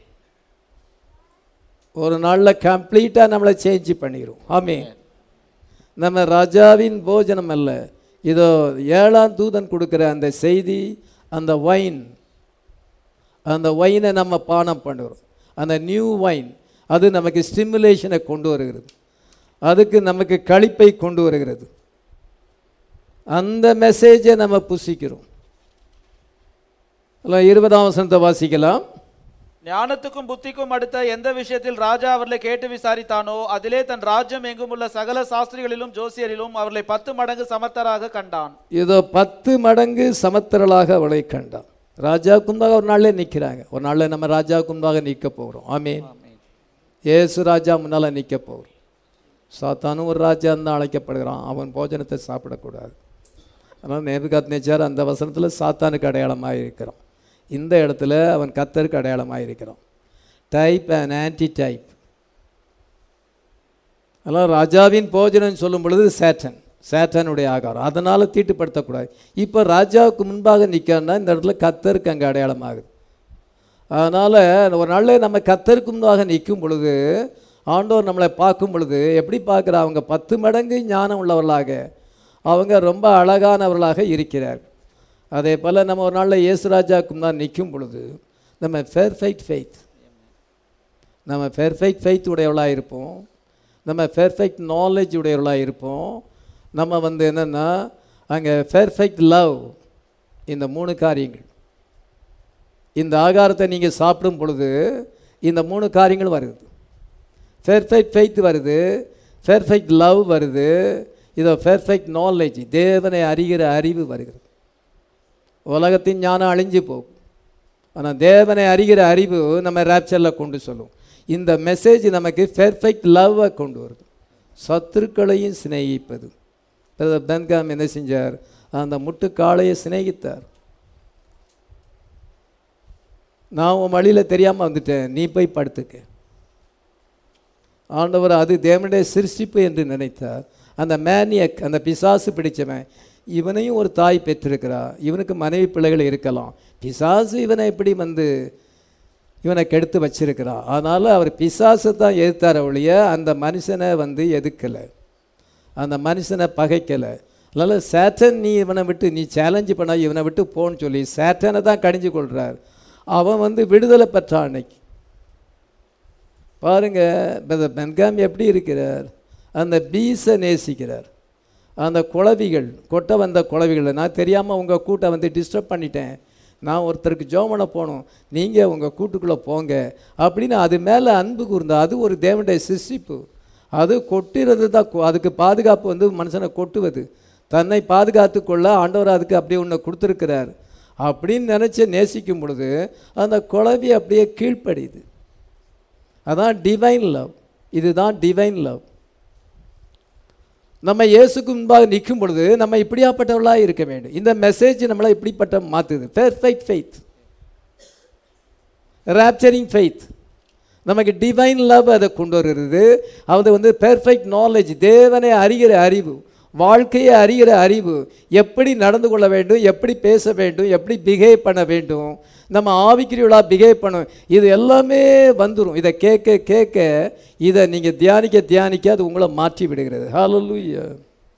ஒரு நாளில் கம்ப்ளீட்டாக நம்மளை சேஞ்ச் பண்ணிடும் ஆமே நம்ம ராஜாவின் போஜனம் அல்ல இதோ ஏழாம் தூதன் கொடுக்குற அந்த செய்தி அந்த வைன் அந்த ஒயினை நம்ம பானம் பண்ணுறோம் அந்த நியூ வைன் அது நமக்கு ஸ்டிமுலேஷனை கொண்டு வருகிறது அதுக்கு நமக்கு களிப்பை கொண்டு வருகிறது அந்த மெசேஜை நம்ம புசிக்கிறோம் இல்லை இருபதாம் வசனத்தை வாசிக்கலாம் ஞானத்துக்கும் புத்திக்கும் அடுத்த எந்த விஷயத்தில் ராஜா அவர்களை கேட்டு விசாரித்தானோ அதிலே தன் ராஜ்யம் எங்கும் உள்ள சகல சாஸ்திரிகளிலும் ஜோசியரிலும் அவர்களை பத்து மடங்கு சமர்த்தராக கண்டான் இதோ பத்து மடங்கு சமத்திரலாக அவளை கண்டான் ராஜாவுக்கு முன்பாக ஒரு நாளில் நிற்கிறாங்க ஒரு நாளில் நம்ம ராஜாவுக்கு முன்பாக நிற்க போகிறோம் ஆமீன் இயேசு ராஜா முன்னால் நிற்க போகிறோம் சாத்தானும் ஒரு ராஜா தான் அழைக்கப்படுகிறான் அவன் போஜனத்தை சாப்பிடக்கூடாது அதனால் நேபுகாத் நேச்சார் அந்த வசனத்தில் சாத்தானுக்கு அடையாளமாக இருக்கிறான் இந்த இடத்துல அவன் கத்தருக்கு அடையாளமாக இருக்கிறான் டைப் அண்ட் ஆன்டி டைப் அதனால் ராஜாவின் போஜனம் சொல்லும் பொழுது சேட்டன் சேட்டனுடைய ஆகாரம் அதனால் தீட்டுப்படுத்தக்கூடாது இப்போ ராஜாவுக்கு முன்பாக நிற்கன்னா இந்த இடத்துல கத்தருக்கு அங்கே அடையாளமாகுது அதனால் ஒரு நாளில் நம்ம கத்தருக்கு முன்பாக நிற்கும் பொழுது ஆண்டவர் நம்மளை பார்க்கும் பொழுது எப்படி பார்க்குறா அவங்க பத்து மடங்கு ஞானம் உள்ளவர்களாக அவங்க ரொம்ப அழகானவர்களாக இருக்கிறார் அதே போல் நம்ம ஒரு நாளில் இயேசுராஜாவுக்கு முன்னால் நிற்கும் பொழுது நம்ம பெர்ஃபெக்ட் ஃபெய்த் நம்ம பெர்ஃபெக்ட் ஃபெய்த் உடையவளாக இருப்போம் நம்ம பெர்ஃபெக்ட் நாலேஜ் உடையவளாக இருப்போம் நம்ம வந்து என்னென்னா அங்கே பெர்ஃபெக்ட் லவ் இந்த மூணு காரியங்கள் இந்த ஆகாரத்தை நீங்கள் சாப்பிடும் பொழுது இந்த மூணு காரியங்கள் வருது பெர்ஃபெக்ட் ஃபெய்த் வருது பெர்ஃபெக்ட் லவ் வருது இதோ பெர்ஃபெக்ட் நாலேஜ் தேவனை அறிகிற அறிவு வருகிறது உலகத்தின் ஞானம் அழிஞ்சு போகும் ஆனால் தேவனை அறிகிற அறிவு நம்ம ரேப்சரில் கொண்டு சொல்லும் இந்த மெசேஜ் நமக்கு பெர்ஃபெக்ட் லவ்வை கொண்டு வருது சத்துருக்களையும் சிநேகிப்பது பிரதர் பென்காம் என்ன செஞ்சார் அந்த முட்டுக்காளையை சிநேகித்தார் நான் உன் வழியில் தெரியாமல் வந்துட்டேன் நீ போய் படுத்துக்க ஆண்டவர் அது தேவனுடைய சிருஷ்டிப்பு என்று நினைத்தார் அந்த மேனியக் அந்த பிசாசு பிடிச்சவன் இவனையும் ஒரு தாய் பெற்றிருக்கிறா இவனுக்கு மனைவி பிள்ளைகள் இருக்கலாம் பிசாசு இவனை எப்படி வந்து இவனை கெடுத்து வச்சிருக்கிறா அதனால் அவர் பிசாசை தான் எதிர்த்தார ஒழிய அந்த மனுஷனை வந்து எதுக்கலை அந்த மனுஷனை பகைக்கலை அதனால் சேட்டன் நீ இவனை விட்டு நீ சேலஞ்சு பண்ண இவனை விட்டு போன்னு சொல்லி சேட்டனை தான் கடிஞ்சு கொள்கிறார் அவன் வந்து விடுதலை பெற்றான் அன்னைக்கு பாருங்க பிரதர் பென்காம் எப்படி இருக்கிறார் அந்த பீஸை நேசிக்கிறார் அந்த குளவிகள் கொட்ட வந்த குளவிகள் நான் தெரியாமல் உங்கள் கூட்டை வந்து டிஸ்டர்ப் பண்ணிட்டேன் நான் ஒருத்தருக்கு ஜோமனை போகணும் நீங்கள் உங்கள் கூட்டுக்குள்ளே போங்க அப்படின்னு அது மேலே அன்பு கூர்ந்தா அது ஒரு தேவனுடைய சிருஷ்டிப்பு அது கொட்டுறது தான் கொ- அதுக்கு பாதுகாப்பு வந்து மனுஷனை கொட்டுவது தன்னை பாதுகாத்து கொள்ள ஆண்டவர் அதுக்கு அப்படியே ஒன்று கொடுத்துருக்கிறார் அப்படின்னு நினச்சி நேசிக்கும் பொழுது அந்த குழவி அப்படியே கீழ்ப்படியுது அதான் டிவைன் லவ் இதுதான் டிவைன் லவ் நம்ம இயேசுக்கு முன்பாக நிற்கும் பொழுது நம்ம இப்படியாப்பட்டவர்களாக இருக்க வேண்டும் இந்த மெசேஜ் நம்மளை இப்படிப்பட்ட மாற்றுது பெர்ஃபெக்ட் ஃபெய்த் ராப்சரிங் ஃபெய்த் நமக்கு டிவைன் லவ் அதை கொண்டு வருகிறது அது வந்து பெர்ஃபெக்ட் நாலேஜ் தேவனை அறிகிற அறிவு வாழ்க்கையை அறிகிற அறிவு எப்படி நடந்து கொள்ள வேண்டும் எப்படி பேச வேண்டும் எப்படி பிஹேவ் பண்ண வேண்டும் நம்ம ஆவிக்குரியவளாக பிஹேவ் பண்ணணும் இது எல்லாமே வந்துடும் இதை கேட்க கேட்க இதை நீங்கள் தியானிக்க தியானிக்க அது உங்களை மாற்றி விடுகிறது ஹalleluya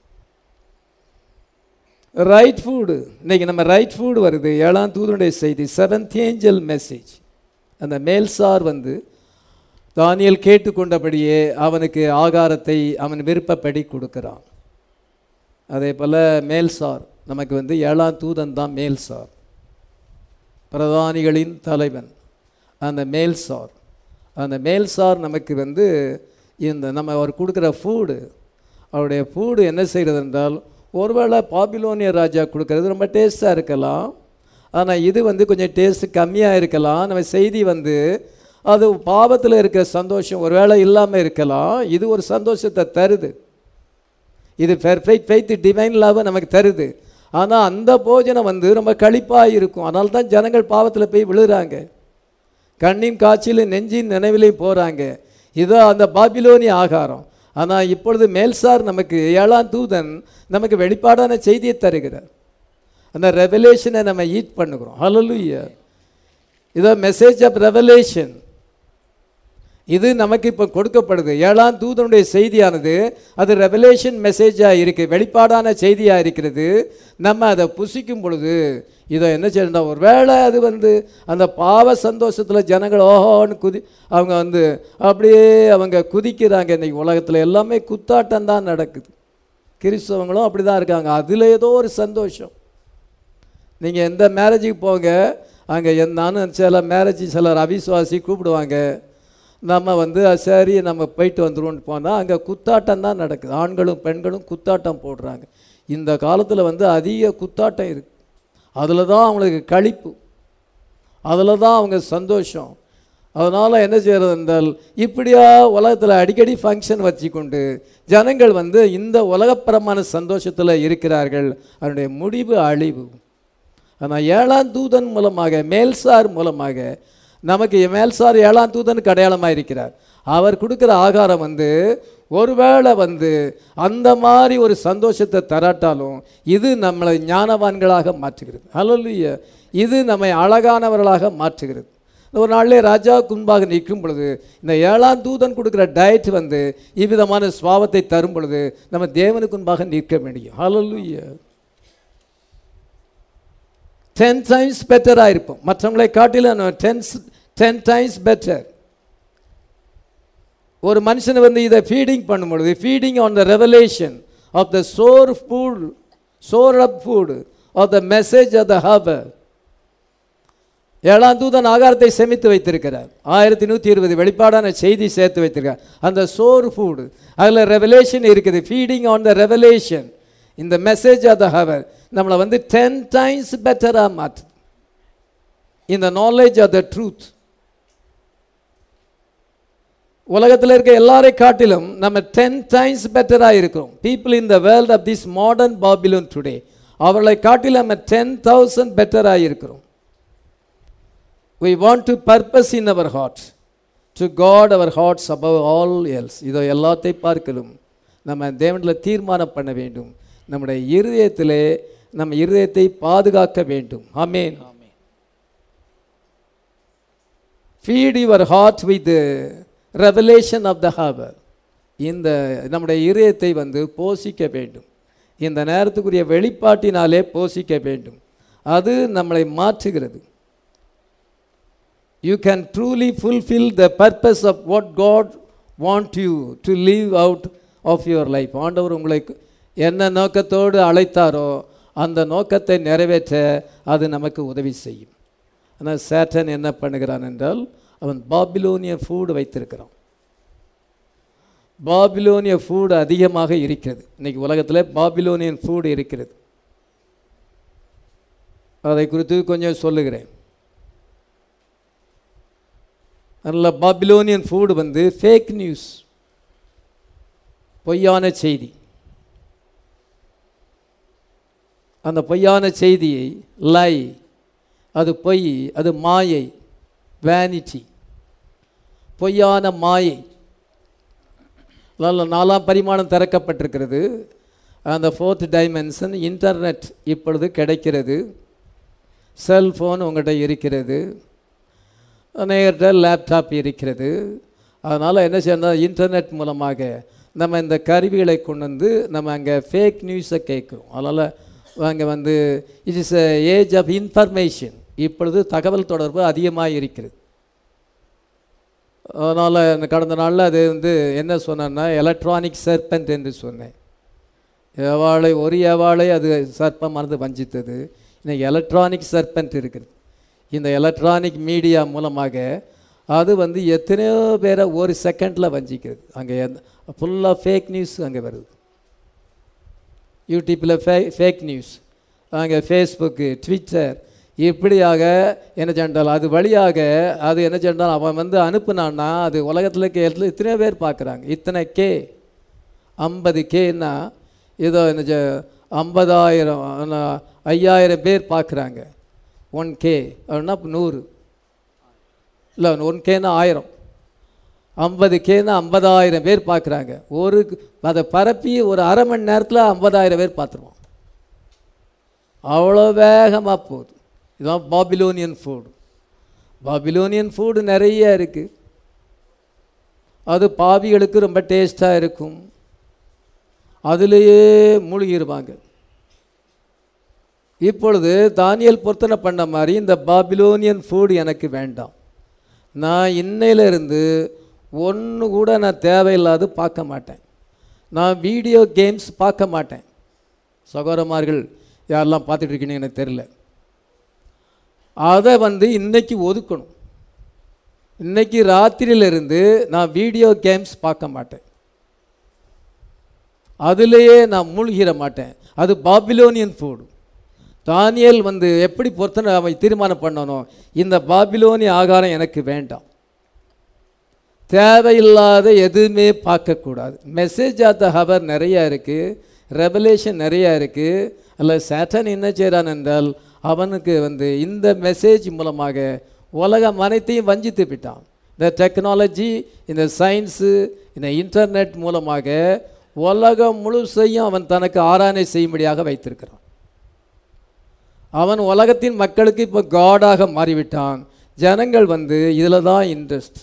ரைட் ஃபுட் இன்னைக்கு நம்ம ரைட் ஃபுட் வருது ஏழாம் தூதனுடைய செய்தி செவன்த் ஏஞ்சல் மெசேஜ் அந்த மேல்சார் வந்து தானியல் கேட்டுக்கொண்டபடியே அவனுக்கு ஆகாரத்தை அவன் விருப்பப்படி கொடுக்குறான் அதே போல் மேல்சார் நமக்கு வந்து ஏழாம் தூதன் தான் மேல்சார் பிரதானிகளின் தலைவன் அந்த மேல்சார் அந்த மேல்சார் நமக்கு வந்து இந்த நம்ம அவர் கொடுக்குற ஃபூடு அவருடைய ஃபூடு என்ன செய்கிறது என்றால் ஒருவேளை பாபிலோனிய ராஜா கொடுக்கறது ரொம்ப டேஸ்ட்டாக இருக்கலாம் ஆனால் இது வந்து கொஞ்சம் டேஸ்ட் கம்மியாக இருக்கலாம் நம்ம செய்தி வந்து அது பாவத்தில் இருக்கிற சந்தோஷம் ஒருவேளை இல்லாமல் இருக்கலாம் இது ஒரு சந்தோஷத்தை தருது இது பெர்ஃபெக்ட் ஃபெய்த் டிவைன் லவ் நமக்கு தருது ஆனால் அந்த போஜனம் வந்து ரொம்ப களிப்பாக இருக்கும் அதனால தான் ஜனங்கள் பாவத்தில் போய் விழுகிறாங்க கண்ணின் காட்சியிலும் நெஞ்சின் நினைவிலையும் போகிறாங்க இதோ அந்த பாபிலோனிய ஆகாரம் ஆனால் இப்பொழுது மேல்சார் நமக்கு ஏழாம் தூதன் நமக்கு வெளிப்பாடான செய்தியை தருகிறார் அந்த ரெவலேஷனை நம்ம ஈட் பண்ணுகிறோம் ஹalleluya இதோ மெசேஜ் ஆஃப் ரெவலேஷன் இது நமக்கு இப்போ கொடுக்கப்படுது ஏழாம் தூதனுடைய செய்தியானது அது ரெவலேஷன் மெசேஜாக இருக்குது வெளிப்பாடான செய்தியாக இருக்கிறது நம்ம அதை புசிக்கும் பொழுது இதை என்ன செய்யணும் ஒரு வேளை அது வந்து அந்த பாவ சந்தோஷத்தில் ஜனங்கள் ஓஹோன்னு குதி அவங்க வந்து அப்படியே அவங்க குதிக்கிறாங்க இன்னைக்கு உலகத்தில் எல்லாமே குத்தாட்டம் தான் நடக்குது கிறிஸ்தவங்களும் அப்படி தான் இருக்காங்க அதில் ஏதோ ஒரு சந்தோஷம் நீங்கள் எந்த மேரேஜுக்கு போங்க அங்கே என் நானும் சில மேரேஜ் சிலர் அவிசுவாசி கூப்பிடுவாங்க நம்ம வந்து "அஹ், சரி நம்ம போயிட்டு வந்துருவோம்னு போனால் அங்கே குத்தாட்டம் தான் நடக்குது ஆண்களும் பெண்களும் குத்தாட்டம் போடுறாங்க இந்த காலத்தில் வந்து அதிக குத்தாட்டம் இருக்குது அதில் தான் அவங்களுக்கு களிப்பு அதில் தான் அவங்க சந்தோஷம் அதனால் என்ன செய்கிறது என்றால் இப்படியா உலகத்தில் அடிக்கடி ஃபங்க்ஷன் வச்சுக்கொண்டு ஜனங்கள் வந்து இந்த உலகப்பரமான சந்தோஷத்தில் இருக்கிறார்கள் அதனுடைய முடிவு அழிவு ஆனால் ஏழாம் தூதன் மூலமாக மேல்சார் மூலமாக நமக்கு மேல்சார் ஏழாம் தூதனுக்கு அடையாளமாக இருக்கிறார் அவர் கொடுக்குற ஆகாரம் வந்து ஒருவேளை வந்து அந்த மாதிரி ஒரு சந்தோஷத்தை தராட்டாலும் இது நம்மளை ஞானவான்களாக மாற்றுகிறது அல்லல்லைய இது நம்மை அழகானவர்களாக மாற்றுகிறது ஒரு நாளிலே ராஜாவுக்கு முன்பாக நிற்கும் பொழுது இந்த ஏழாம் தூதன் கொடுக்குற டயட் வந்து இவ்விதமான சுவாபத்தை தரும் பொழுது நம்ம தேவனுக்கு முன்பாக நிற்க முடியும் ஹalleluya டென் டைம்ஸ் பெட்டராக இருப்போம் மற்றவங்களை காட்டிலும் டென்ஸ் டென் டைம்ஸ் பெட்டர் ஒரு மனுஷனை வந்து இதை ஃபீடிங் பண்ணும்பொழுது feeding on the revelation of the stored food stored up food of the message of the hour ஏழாம் தூதன் ஆகாரத்தை செமித்து வைத்திருக்கிறார் ஆயிரத்தி நூற்றி இருபது வெளிப்பாடான செய்தி சேர்த்து வைத்திருக்கார் அந்த சோர் ஃபுட் அதில் ரெவலேஷன் இருக்குது ஃபீடிங் ஆன் த ரெவலேஷன் இந்த மெசேஜ் ஆஃப் த ஹவர் நம்மளை வந்து டென் டைம்ஸ் பெட்டராக மாற்று இந்த நாலேஜ் ஆஃப் த ட்ரூத் உலகத்தில் இருக்க எல்லாரை காட்டிலும் நம்ம டென் டைம்ஸ் பெட்டராக இருக்கிறோம் people in the world of this modern Babylon today அவர்களை காட்டிலும் நம்ம டென் தௌசண்ட் பெட்டராக இருக்கிறோம் we want to purpose in our hearts to god our hearts above all else இதோ எல்லாத்தை பார்க்கலும் நம்ம தேவனில் தீர்மானம் பண்ண வேண்டும் நம்முடைய இருதயத்திலே நம்ம இருதயத்தை பாதுகாக்க வேண்டும் ஆமென் feed your heart with revelation of the hour இந்த நம்முடைய இதயத்தை வந்து போஷிக்க வேண்டும் இந்த நேரத்துக்குரிய வெளிப்பாட்டினாலே போஷிக்க வேண்டும் அது நம்மளை மாற்றுகிறது you can truly fulfill the purpose of what God want you to live out of your life ஆண்டவர் உங்களை என்ன நோக்கத்தோடு அழைத்தாரோ அந்த நோக்கத்தை நிறைவேற்ற அது நமக்கு உதவி செய்யும் ஆனால் சேட்டன் என்ன பண்ணுகிறான் என்றால் அவன் பாபிலோனிய ஃபுட் வைத்திருக்கிறான் பாபிலோனிய ஃபுட் அதிகமாக இருக்கிறது இன்னைக்கு உலகத்தில் பாபிலோனியன் ஃபுட் இருக்கிறது அதை குறித்து கொஞ்சம் சொல்லுகிறேன் அதில் பாபிலோனியன் ஃபுட் வந்து ஃபேக் நியூஸ் பொய்யான செய்தி அந்த பொய்யான செய்தியை லை அது பொய் அது மாயை வேனிட்டி பொய்யான மாயை நல்ல நாலாம் பரிமாணம் திறக்கப்பட்டிருக்கிறது அந்த ஃபோர்த் டைமென்ஷன் இன்டர்நெட் இப்பொழுது கிடைக்கிறது செல்ஃபோன் உங்கள்கிட்ட இருக்கிறது நேர்கிட்ட லேப்டாப் இருக்கிறது அதனால் என்ன செய்யணும் இன்டர்நெட் மூலமாக நம்ம இந்த கருவிகளை கொண்டு வந்து நம்ம அங்கே ஃபேக் நியூஸை கேட்குறோம் அதனால் அங்கே வந்து it is age of information இப்பொழுது தகவல் தொடர்பு அதிகமாக இருக்கிறது அதனால் இந்த கடந்த நாளில் அது வந்து என்ன சொன்னேன்னா எலக்ட்ரானிக் சர்பெண்ட் என்று சொன்னேன் ஏவாளை ஒரு ஏவாளை அது சர்ப்பமானது வஞ்சித்தது இன்னைக்கு எலக்ட்ரானிக் சர்பெண்ட் இருக்குது இந்த எலக்ட்ரானிக் மீடியா மூலமாக அது வந்து எத்தனையோ பேரை ஒரு செகண்டில் வஞ்சிக்கிறது அங்கே ஃபுல்லாக ஃபேக் நியூஸ் அங்கே வருது யூடியூப்பில் ஃபே ஃபேக் நியூஸ் அங்கே ஃபேஸ்புக்கு ட்விட்டர் இப்படியாக என்ன சென்றால் அது வழியாக அது என்ன சென்றால் அவன் வந்து அனுப்புனான்னா அது உலகத்தில் இருக்க இடத்துல இத்தனை பேர் பார்க்குறாங்க இத்தனை கே ஐம்பது கேன்னா ஏதோ என்ன செ- ஐம்பதாயிரம் என்ன, ஐயாயிரம் பேர் பார்க்குறாங்க ஒன் கே அப்படின்னா அப்ப நூறு இல்லை ஒன் கேன்னா ஆயிரம் ஐம்பது கேன்னா ஐம்பதாயிரம் பேர் பார்க்குறாங்க ஒரு அதை பரப்பி ஒரு அரை மணி நேரத்தில் ஐம்பதாயிரம் பேர் பார்த்துருவோம் அவ்வளோ வேகமாக போகுது இதுதான் பாபிலோனியன் ஃபுட் பாபிலோனியன் ஃபுட் நிறைய இருக்குது அது பாவிகளுக்கு ரொம்ப டேஸ்ட்டாக இருக்கும் அதிலேயே மூழ்கிடுவாங்க இப்பொழுது தானியல் பொருத்தனை பண்ண மாதிரி இந்த பாபிலோனியன் ஃபுட் எனக்கு வேண்டாம் நான் இன்னையிலிருந்து ஒன்று கூட நான் தேவையில்லாது பார்க்க மாட்டேன் நான் வீடியோ கேம்ஸ் பார்க்க மாட்டேன் சகோதரமார்கள் யாரெல்லாம் பார்த்துட்டு இருக்கீங்கன்னு எனக்கு தெரில அதை வந்து இன்னைக்கு ஒதுக்கணும் இன்னைக்கு ராத்திரியிலிருந்து நான் வீடியோ கேம்ஸ் பார்க்க மாட்டேன் அதிலேயே நான் மூழ்கிட மாட்டேன் அது பாபிலோனியன் ஃபுட் தானியல் வந்து எப்படி பொறுத்தனை அவன் தீர்மானம் பண்ணணும் இந்த பாபிலோனிய ஆகாரம் எனக்கு வேண்டாம் தேவையில்லாத எதுவுமே பார்க்கக்கூடாது மெசேஜ் ஆஃப் த ஹவர் நிறையா இருக்குது ரெவலேஷன் நிறையா இருக்குது அல்ல சேட்டன் என்ன செய்கிறான் என்றால் அவனுக்கு வந்து இந்த மெசேஜ் மூலமாக உலகம் அனைத்தையும் வஞ்சித்து விட்டான் இந்த டெக்னாலஜி இந்த சயின்ஸு இந்த இன்டர்நெட் மூலமாக உலகம் முழுசையும் அவன் தனக்கு ஆராதனை செய்யும்படியாக வைத்திருக்கிறான் அவன் உலகத்தின் மக்களுக்கு இப்போ காடாக மாறிவிட்டான் ஜனங்கள் வந்து இதில் தான் இன்ட்ரெஸ்ட்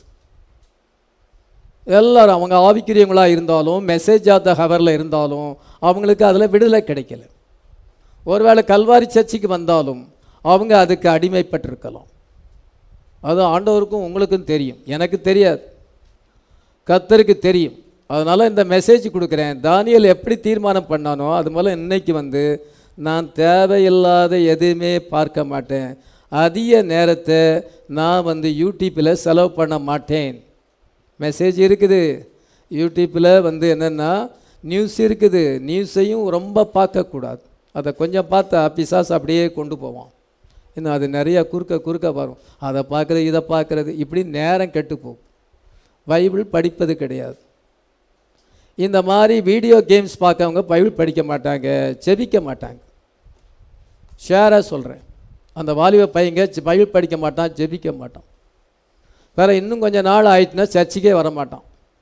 எல்லாரும் அவங்க ஆவிக்குரியவங்களாக இருந்தாலும் மெசேஜ் ஆஃப் த ஹவரில் இருந்தாலும் அவங்களுக்கு அதில் விடுதலை கிடைக்கல ஒருவேளை கல்வாரி சர்ச்சுக்கு வந்தாலும் அவங்க அதுக்கு அடிமைப்பட்டிருக்கலாம் அது ஆண்டவருக்கும் உங்களுக்கும் தெரியும் எனக்கு தெரியாது கத்தருக்கு தெரியும் அதனால் இந்த மெசேஜ் கொடுக்குறேன் தானியல் எப்படி தீர்மானம் பண்ணானோ அது போல் இன்னைக்கு வந்து நான் தேவையில்லாத எதுவுமே பார்க்க மாட்டேன் அதிக நேரத்தை நான் வந்து யூடியூப்பில் செலவு பண்ண மாட்டேன் மெசேஜ் இருக்குது யூடியூப்பில் வந்து என்னென்னா நியூஸ் இருக்குது நியூஸையும் ரொம்ப பார்க்கக்கூடாது அதை கொஞ்சம் பார்த்தா பிசாசு அப்படியே கொண்டு போவான் இன்னும் அது நிறையா குறுக்க குறுக்க வரும் அதை பார்க்குறது இதை பார்க்குறது இப்படி நேரம் கெட்டு போகும் பைபிள் படிப்பது கிடையாது இந்த மாதிரி வீடியோ கேம்ஸ் பார்க்கவங்க பைபிள் படிக்க மாட்டாங்க செபிக்க மாட்டாங்க ஷேராக சொல்கிறேன் அந்த வாலிப பையங்க செ- பைபிள் படிக்க மாட்டான் ஜெபிக்க மாட்டான் வேற இன்னும் கொஞ்சம் நாள் ஆயிட்டுனா சர்ச்சுக்கே வர மாட்டான்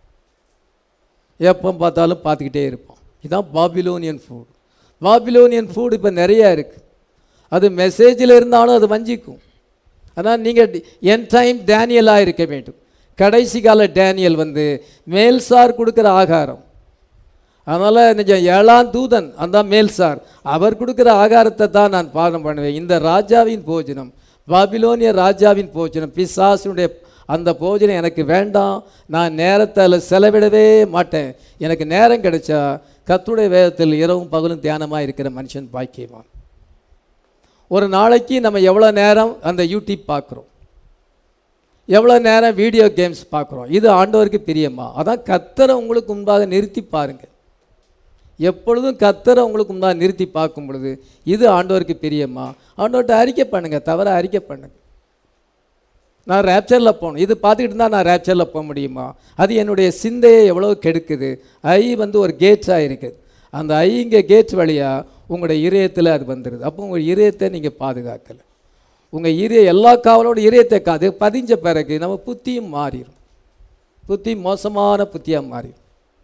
எப்போ பார்த்தாலும் பார்த்துக்கிட்டே இருப்பான் இதுதான் பாபிலோனியன் ஃபுட் பாபிலோனியன் ஃபுட் இப்போ நிறையா இருக்குது அது மெசேஜில் இருந்தாலும் அது வஞ்சிக்கும் ஆனால் நீங்கள் என் டைம் டேனியலாக இருக்க வேண்டும் கடைசி கால டேனியல் வந்து மேல்சார் கொடுக்குற ஆகாரம் அதனால் நிஜம் ஏழாம் தூதன் அந்த மேல்சார் அவர் கொடுக்குற ஆகாரத்தை தான் நான் பானம் பண்ணுவேன் இந்த ராஜாவின் போஜனம் பாபிலோனிய ராஜாவின் போஜனம் பிசாசுடைய அந்த போஜனம் எனக்கு வேண்டாம் நான் நேரத்தை அதில் செலவிடவே மாட்டேன் எனக்கு நேரம் கிடைச்சா கர்த்தருடைய வேதத்தில் இரவும் பகலும் தியானமாக இருக்கிற மனுஷன் பாக்கியவான் ஒரு நாளைக்கு நம்ம எவ்வளோ நேரம் அந்த யூடியூப் பார்க்குறோம் எவ்வளோ நேரம் வீடியோ கேம்ஸ் பார்க்குறோம் இது ஆண்டவருக்கு பிரியமா அதான் கத்தரை உங்களுக்கு முன்பாக நிறுத்தி பாருங்க எப்பொழுதும் கத்தரை உங்களுக்கு முன்பாக நிறுத்தி பார்க்கும் பொழுது இது ஆண்டவருக்கு பிரியமா ஆண்டவர்கிட்ட அறிக்கை பண்ணுங்க தவிர அறிக்கை பண்ணுங்க நான் ரேப்சரில் போகணும் இது பார்த்துக்கிட்டு இருந்தால் நான் ரேப்சரில் போக முடியுமா அது என்னுடைய சிந்தையை எவ்வளோ கெடுக்குது ஐ வந்து ஒரு கேட்ஸாக இருக்குது அந்த ஐ இங்கே கேட்ஸ் வழியாக உங்களுடைய இதயத்தில் அது வந்துடுது அப்போ உங்கள் இதயத்தை நீங்கள் பாதுகாக்கலை உங்கள் இதய எல்லா காவலோட இதயத்தை காது பதிஞ்ச பிறகு நம்ம புத்தியும் மாறிடும் புத்தி மோசமான புத்தியாக மாறிடும்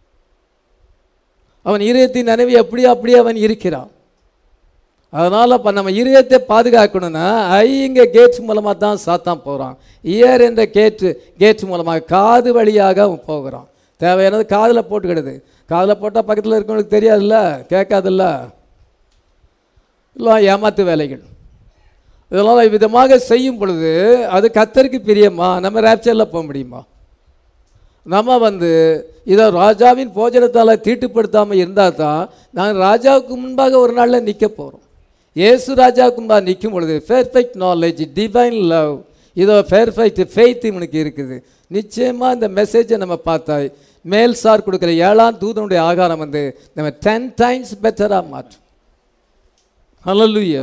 அவன் இதயத்தின் நினைவு அப்படியே அப்படியே அவன் இருக்கிறான் அதனால் இப்போ நம்ம இதயத்தை பாதுகாக்கணும்னா ஐ இங்கே கேட்ஸ் மூலமாக தான் சாத்தான் போகிறான் இயர் என்ற கேட்டு கேட்ஸ் மூலமாக காது வழியாக அவன் போகிறான் தேவையானது காதில் போட்டுக்கிடுது காதில் போட்டால் பக்கத்தில் இருக்கவங்களுக்கு தெரியாதுல்ல கேட்காதுல்ல இல்லை ஏமாத்து வேலைகள் இதெல்லாம் விதமாக செய்யும் பொழுது அது கத்தருக்கு பிரியமா நம்ம ரேப்சரில் போக முடியுமா நம்ம வந்து இதை ராஜாவின் போஜனத்தால் தீட்டுப்படுத்தாமல் இருந்தால் தான் நாங்கள் ராஜாவுக்கு முன்பாக ஒரு நாளில் நிற்க போகிறோம் இயேசு ராஜாவுக்கு முன்பாக நிற்கும் பொழுது பெர்ஃபெக்ட் நாலேஜ் டிவைன் லவ் இதோ பெர்ஃபெக்ட் ஃபெய்த் இவனுக்கு இருக்குது நிச்சயமாக இந்த மெசேஜை நம்ம பார்த்தா மேல் சார் கொடுக்குற ஏழாம் தூதனுடைய ஆகாரம் வந்து நம்ம டென் டைம்ஸ் பெட்டராக மாற்றும் ஹalleluya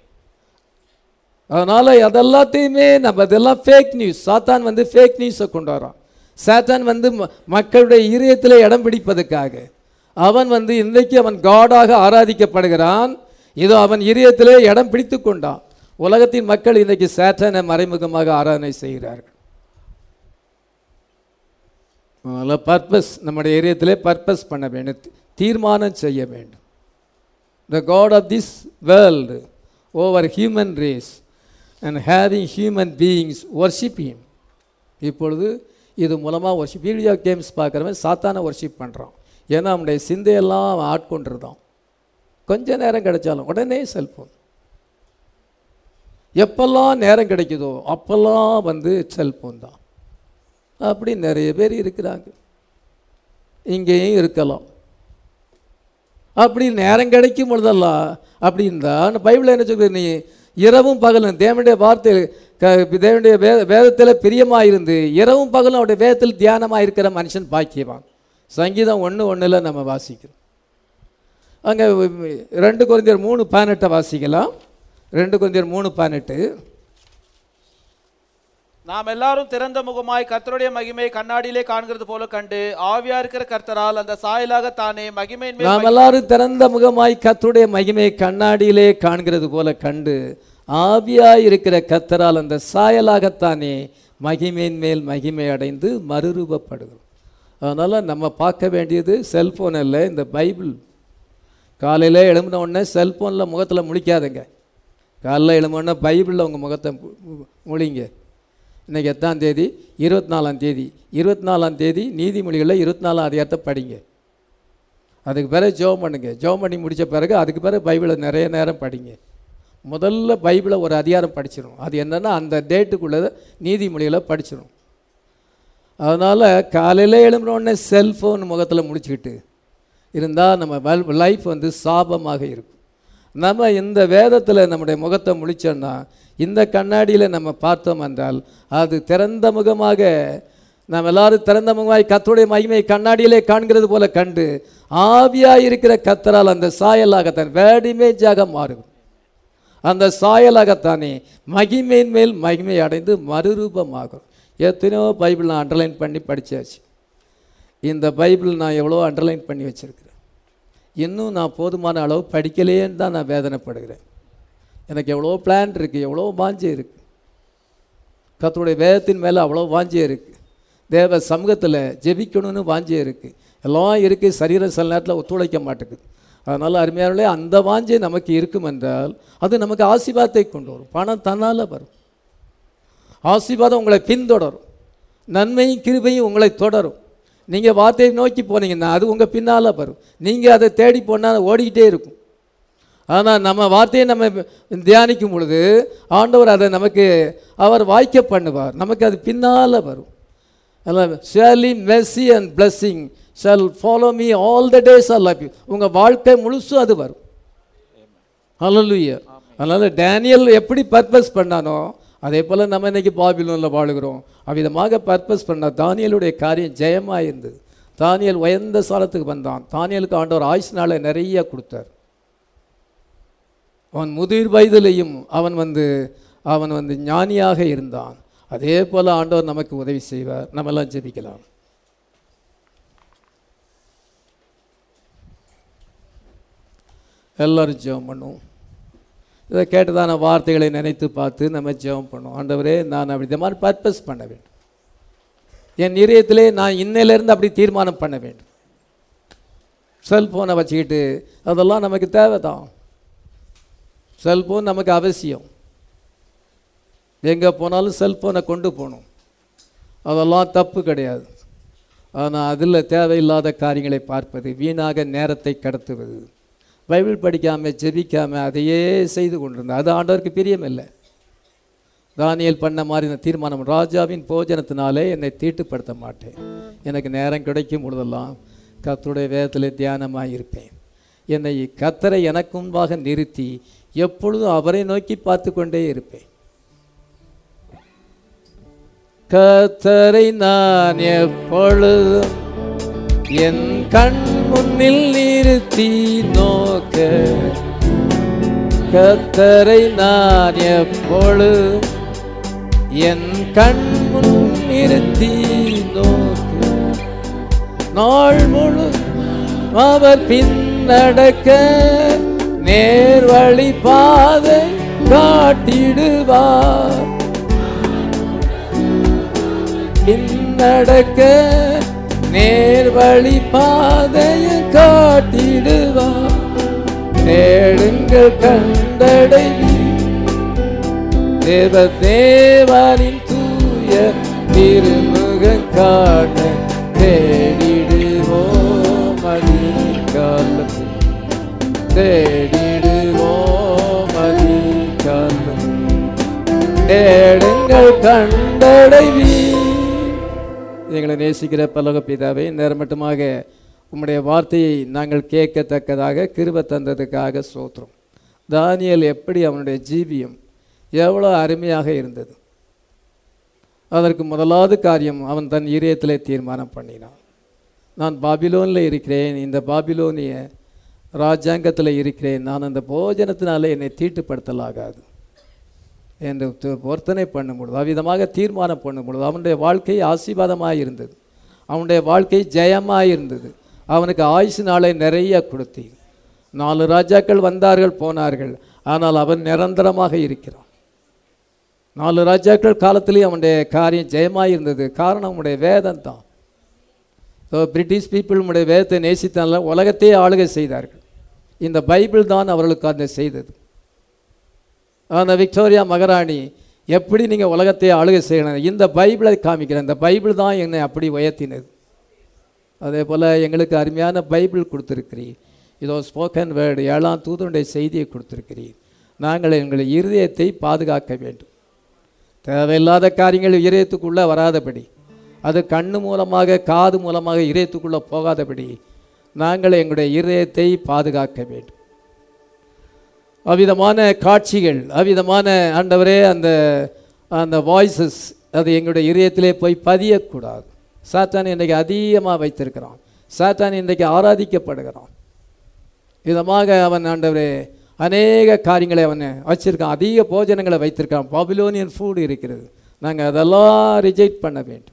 அதனால் அதெல்லாத்தையுமே நம்ம இதெல்லாம் ஃபேக் நியூஸ் சாத்தான் வந்து ஃபேக் நியூஸை கொண்டு வரான் சாத்தான் வந்து ம- மக்களுடைய இதயத்தில் இடம் பிடிப்பதற்காக அவன் வந்து இன்றைக்கு அவன் காடாக ஆராதிக்கப்படுகிறான் இதோ அவன் இதயத்திலே இடம் பிடித்து கொண்டான் உலகத்தின் மக்கள் இன்றைக்கு சாத்தானை மறைமுகமாக ஆராதனை செய்கிறார்கள் அதனால் பர்பஸ் நம்முடைய இதயத்திலே பர்பஸ் பண்ண வேண்டும் தீ- தீர்மானம் செய்ய வேண்டும் the God of this world over human race and having human beings worship him இப்பொழுது இது மூலமாக ஒர்ஷிப் வீடியோ கேம்ஸ் பார்க்குறவன் சாத்தான ஒர்ஷிப் பண்ணுறான் ஏன்னா அவனுடைய சிந்தையெல்லாம் அவன் ஆட்கொண்டிருந்தான் கொஞ்ச நேரம் கிடைச்சாலும் உடனே செல்ஃபோன் எப்பெல்லாம் நேரம் கிடைக்குதோ அப்பெல்லாம் வந்து செல்ஃபோன் தான் அப்படி நிறைய பேர் இருக்கிறாங்க இங்கேயும் இருக்கலாம் அப்படி நேரம் கிடைக்கும் பொழுதெல்லாம் அப்படி இருந்தா அந்த பைபிள் என்ன சொல்லுது நீ இரவும் பகலும் தேவனுடைய வார்த்தை க- தேவனுடைய வே வேதத்தில் பிரியமாக இருந்து இரவும் பகலும் அவருடைய வேதத்தில் தியானமாக இருக்கிற மனுஷன் பாக்கியவான் சங்கீதம் ஒன்று ஒன்றில் நம்ம வாசிக்கிறோம் அங்கே ரெண்டு குழந்தையர் மூணு பதினெட்டை வாசிக்கலாம் ரெண்டு குழந்தையர் மூணு பதினெட்டு நாம் எல்லாரும் திறந்த முகமாய் கர்த்தருடைய மகிமையை கண்ணாடியிலே காண்கிறது போல கண்டு ஆவியா இருக்கிற கர்த்தரால் அந்த சாயலாக தானே மகிமையின் மேல் நாம் எல்லாரும் திறந்த முகமாய் கர்த்தருடைய மகிமையை கண்ணாடியிலே காண்கிறது போல கண்டு ஆவியாய் இருக்கிற கத்தரால் அந்த சாயலாகத்தானே மகிமையின் மேல் மகிமை அடைந்து மறுரூபப்படுகிறோம் அதனால் நம்ம பார்க்க வேண்டியது செல்ஃபோன் இல்லை இந்த பைபிள் காலையில் எழும்பின உடனே செல்ஃபோனில் முகத்தில் முழிக்காதுங்க காலைல எழும்பின உடனே பைபிளில் உங்கள் முகத்தை மு- மு- முழிங்க இன்னைக்கு எத்தாம் தேதி இருபத்தி நாலாம் தேதி இருபத்தி நாலாம் தேதி நீதிமொழிகளில் இருபத்தி நாலாம் அதிகாரத்தை படிங்க அதுக்கு பிறகு ஜெபம் பண்ணுங்க ஜெபம் பண்ணி முடித்த பிறகு அதுக்கு பிறகு பைபிளை நிறைய நேரம் படிங்க முதல்ல பைபிளை ஒரு அதிகாரம் படிச்சிடும் அது என்னன்னா அந்த டேட்டுக்குள்ளே நீதிமொழிகளை படிச்சிடும் அதனால் காலையில் எழும்பின உடனே செல்ஃபோன் முகத்தில் முடிச்சுக்கிட்டு இருந்தால் நம்ம லைஃப் வந்து சாபமாக இருக்கும் நம்ம இந்த வேதத்தில் நம்முடைய முகத்தை முழிச்சோன்னா இந்த கண்ணாடியில் நம்ம பார்த்தோம் என்றால் அது திறந்த முகமாக நாம் எல்லாரும் திறந்த முகமாய் கத்தருடைய மகிமையை கண்ணாடியிலே காண்கிறது போல கண்டு ஆவியாய் இருக்கிற கத்தரால் அந்த சாயலாகத்தான் வேர்ட் இமேஜாக மாறும் அந்த சாயலாகத்தானே மகிமையின் மேல் மகிமை அடைந்து மறுரூபமாகும் எத்தனையோ பைபிள் நான் அண்டர்லைன் பண்ணி படிச்சாச்சு இந்த பைபிள் நான் எவ்வளோ அண்டர்லைன் பண்ணி வச்சிருக்கிறேன் இன்னும் நான் போதுமான அளவு படிக்கலையேன்னு தான் நான் வேதனைப்படுகிறேன் எனக்கு எவ்வளோ பிளான் இருக்குது எவ்வளோ வாஞ்சி இருக்குது கர்த்தருடைய வேதத்தின் மேலே அவ்வளோ வாஞ்சியம் இருக்குது தேவ சமூகத்தில் ஜெபிக்கணும்னு வாஞ்சியம் இருக்குது எல்லாம் இருக்குது சரீரம் சில நேரத்தில் ஒத்துழைக்க மாட்டேங்குது அதனால் அருமையானே அந்த வாஞ்சை நமக்கு இருக்கும் என்றால் அது நமக்கு ஆசீர்வாதத்தை கொண்டு வரும் பணம் தன்னால் வரும் ஆசீர்வாதம் உங்களை பின்தொடரும் நன்மையும் கிருபையும் உங்களை தொடரும் நீங்கள் வார்த்தையை நோக்கி போனீங்கன்னா அது உங்கள் பின்னால் வரும் நீங்கள் அதை தேடி போனால் ஓடிக்கிட்டே இருக்கும் ஆனால் நம்ம வார்த்தையை நம்ம தியானிக்கும் பொழுது ஆண்டவர் அதை நமக்கு அவர் வாய்க்க பண்ணுவார் நமக்கு அது பின்னால் வரும் அதில் surely mercy and blessing shall follow me all the days our life உங்கள் வாழ்க்கை முழுசும் அது வரும் ஹalleluya அதனால் டேனியல் எப்படி பர்பஸ் பண்ணானோ அதே போல் நம்ம இன்னைக்கு பாபிலோனில் வாழுகிறோம் அவ்விதமாக பர்பஸ் பண்ண தானியலுடைய காரியம் ஜெயமாக இருந்தது தானியல் உயர்ந்த சாலத்துக்கு வந்தான் தானியலுக்கு ஆண்டவர் ஆயுசு நாளை நிறைய கொடுத்தார் அவன் முதிர் வயதிலையும் அவன் வந்து அவன் வந்து ஞானியாக இருந்தான் அதே போல் ஆண்டவர் நமக்கு உதவி செய்வார் நம்மெல்லாம் ஜெபிக்கலாம் எல்லாரும் ஜெபம் பண்ணுவோம் இதை கேட்டதான வார்த்தைகளை நினைத்து பார்த்து நம்ம ஜெபம் பண்ணுவோம் ஆண்டவரே நான் அப்படி இந்த மாதிரி பர்பஸ் பண்ண வேண்டும் என் இதயத்திலே நான் இன்னையிலேருந்து அப்படி தீர்மானம் பண்ண வேண்டும் செல்ஃபோனை வச்சுக்கிட்டு அதெல்லாம் நமக்கு தேவை தான் செல்ஃபோன் நமக்கு அவசியம் எங்கே போனாலும் செல்ஃபோனை கொண்டு போகணும் அதெல்லாம் தப்பு கிடையாது ஆனால் அதில் தேவையில்லாத காரியங்களை பார்ப்பது வீணாக நேரத்தை கடத்துவது பைபிள் படிக்காமல் ஜெபிக்காமல் அதையே செய்து கொண்டிருந்தேன் அது ஆண்டவருக்கு பிரியமில்லை தானியல் பண்ண மாதிரி இந்த தீர்மானம் ராஜாவின் போஜனத்தினாலே என்னை தீட்டுப்படுத்த மாட்டேன் எனக்கு நேரம் கிடைக்கும் பொழுதெல்லாம் கர்த்தருடைய வேதத்தில் தியானமாக இருப்பேன் என்னை கத்தரை எனக்கு முன்பாக நிறுத்தி எப்பொழுதும் அவரை நோக்கி பார்த்து கொண்டே இருப்பேன் கத்தரை நான் எப்பொழுதும் என் கண் முன்னில் நிறுத்தி நோக்க கத்தரை நான் எப்பொழுதும் என் கண் முன் நிறுத்தி நோக்க நாள் முழு அவர் பின்னடக்க நேர்வழி பாதை காட்டிடுவார் பின்னடக்க நேர்வழி பாதையை காட்டிடுவார் தேடுங்கள் கண்டடைவி தேவ தேவனின் தூய திருமுகம் காண தேடிடுவோம் அதிகாலத்தில் தேடிடுவோம் அதிகாலத்தில் தேடுங்கள் கண்டடைவி எங்களை நேசிக்கிற பலக பிதாவே நேரம் மட்டுமாக உம்முடைய வார்த்தையை நாங்கள் கேட்கத்தக்கதாக கிருப தந்ததுக்காக சோத்திரம் தானியல் எப்படி அவனுடைய ஜீவியம் எவ்வளோ அருமையாக இருந்தது அதற்கு முதலாவது காரியம் அவன் தன் இதயத்திலே தீர்மானம் பண்ணினான் நான் பாபிலோனில் இருக்கிறேன் இந்த பாபிலோனிய ராஜாங்கத்தில் இருக்கிறேன் நான் அந்த போஜனத்தினாலே என்னை தீட்டுப்படுத்தலாகாது என்று து- பொருத்தனை பண்ணும் பொழுது அவ்விதமாக தீர்மானம் பண்ணும் பொழுது அவனுடைய வாழ்க்கை ஆசீர்வாதமாக இருந்தது அவனுடைய வாழ்க்கை ஜெயமாக இருந்தது அவனுக்கு ஆயுசு நாளை நிறைய கொடுத்தி நாலு ராஜாக்கள் வந்தார்கள் போனார்கள் ஆனால் அவன் நிரந்தரமாக இருக்கிறான் நாலு ராஜாக்கள் காலத்திலேயே அவனுடைய காரியம் ஜெயமாக இருந்தது காரணம் அவனுடைய வேதம் தான் ஸோ பிரிட்டிஷ் பீப்புள் உடைய வேதத்தை நேசித்தனால உலகத்தையே ஆளுகை செய்தார்கள் இந்த பைபிள் தான் அவர்களுக்கு அந்த செய்தது அந்த விக்டோரியா மகாராணி எப்படி நீங்கள் உலகத்தை ஆளுகை செய்யணும் இந்த பைபிளை காமிக்கிறேன் இந்த பைபிள் தான் என்னை அப்படி உயர்த்தினது அதே போல் எங்களுக்கு அருமையான பைபிள் கொடுத்துருக்கிறீர் இதோ ஸ்போக்கன் வேர்டு ஏழாம் தூதனுடைய செய்தியை கொடுத்துருக்கிறீர் நாங்கள் எங்கள் இருதயத்தை பாதுகாக்க வேண்டும் தேவையில்லாத காரியங்கள் இதயத்துக்குள்ளே வராதபடி அது கண்ணு மூலமாக காது மூலமாக இதயத்துக்குள்ளே போகாதபடி நாங்கள் எங்களுடைய இருதயத்தை பாதுகாக்க வேண்டும் அவ்விதமான காட்சிகள் அவ்விதமான ஆண்டவரே அந்த அந்த வாய்ஸஸ் அது எங்களுடைய இதயத்திலே போய் பதியக்கூடாது சாத்தான் இன்றைக்கு அதிகமாக வைத்திருக்கிறான் சாத்தான் இன்றைக்கு ஆராதிக்கப்படுகிறான் விதமாக அவன் ஆண்டவரே அநேக காரியங்களை அவன் வச்சிருக்கான் அதிக போஜனங்களை வைத்திருக்கான் பாபிலோனியன் ஃபுட் இருக்கிறது நாங்கள் அதெல்லாம் ரிஜெக்ட் பண்ண வேண்டும்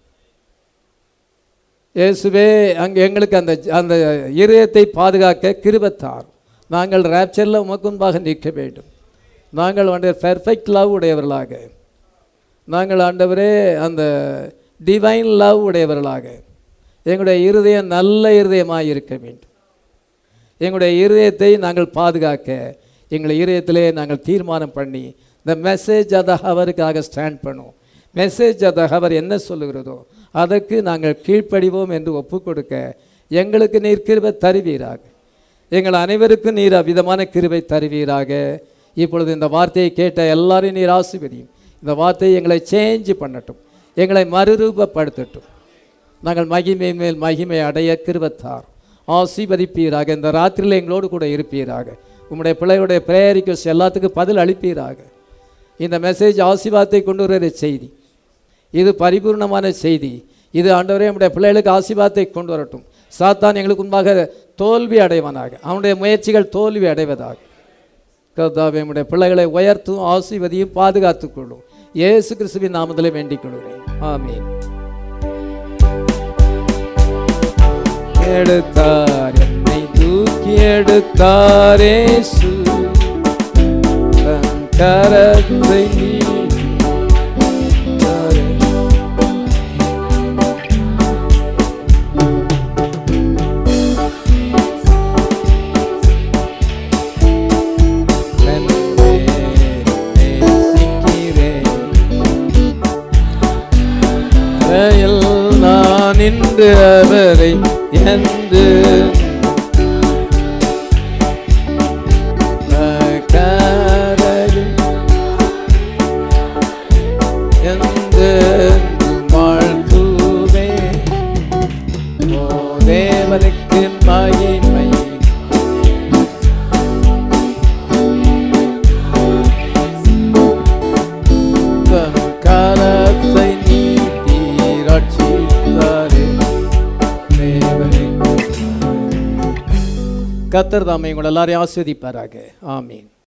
இயேசுவே அங்கே எங்களுக்கு அந்த அந்த இதயத்தை பாதுகாக்க கிருபத்தார் நாங்கள் ரேப்சரில் உமக்கு முன்பாக நிற்க வேண்டும் நாங்கள் வந்து பெர்ஃபெக்ட் லவ் உடையவர்களாக நாங்கள் ஆண்டவரே அந்த டிவைன் லவ் உடையவர்களாக எங்களுடைய இருதயம் நல்ல இருதயமாக இருக்க வேண்டும் எங்களுடைய இருதயத்தை நாங்கள் பாதுகாக்க எங்கள் இருதயத்திலே நாங்கள் தீர்மானம் பண்ணி இந்த மெசேஜ் அத ஹவருக்காக ஸ்டாண்ட் பண்ணுவோம் மெசேஜ் அத ஹவர் என்ன சொல்லுகிறதோ அதற்கு நாங்கள் கீழ்ப்படிவோம் என்று ஒப்பு கொடுக்க எங்களுக்கு நீர் கிருபை தருவீராக எங்கள் அனைவருக்கும் நீர் அவ்விதமான கிருபை தருவீராக இப்பொழுது இந்த வார்த்தையை கேட்ட எல்லாரையும் நீர் ஆசிர்வதியும் இந்த வார்த்தை எங்களை சேஞ்ச் பண்ணட்டும் எங்களை மறுரூபப்படுத்தட்டும் நாங்கள் மகிமை மேல் மகிமை அடைய கிருபத்தார் ஆசீர்வதிப்பீராக இந்த ராத்திரியில் எங்களோடு கூட இருப்பீராக உம்முடைய பிள்ளையுடைய பிரேயர் ரிக்வஸ்ட் எல்லாத்துக்கும் பதில் அளிப்பீராக இந்த மெசேஜ் ஆசீர்வாதத்தை கொண்டு வருகிற செய்தி இது பரிபூர்ணமான செய்தி இது ஆண்டவரே நம்முடைய பிள்ளைகளுக்கு ஆசீர்வாதத்தை கொண்டு வரட்டும் சாத்தான் எங்களுக்கு முன்பாக தோல்வி அடைவானாக அவனுடைய முயற்சிகள் தோல்வி அடைவதாக கர்த்தாவே நம்முடைய பிள்ளைகளை உயர்த்தும் ஆசீர்வதியும் பாதுகாத்துக் கொள்ளும் இயேசு கிறிஸ்துவின் நாமத்திலே வேண்டிக் கொள்கிறேன் ஆமீன் எடுத்தார் என்னை தூக்கி எடுத்தார் இயேசு தன் கரத்தை நீட்டினாரே. வென்றே நேசிக்கிறேன். அறையில் நான் இன்று அவரை என்று கரையில் என்று வாழ்த்துவேன். ஓ தேவனுக்கு மகிமை தன் கரத்தை நீட்டி ரட்சித்தாரே தேவனே கத்தர் தாமை உங்கள் எல்லாரையும் ஆஸ்வதிப்பாராக ஆமீன்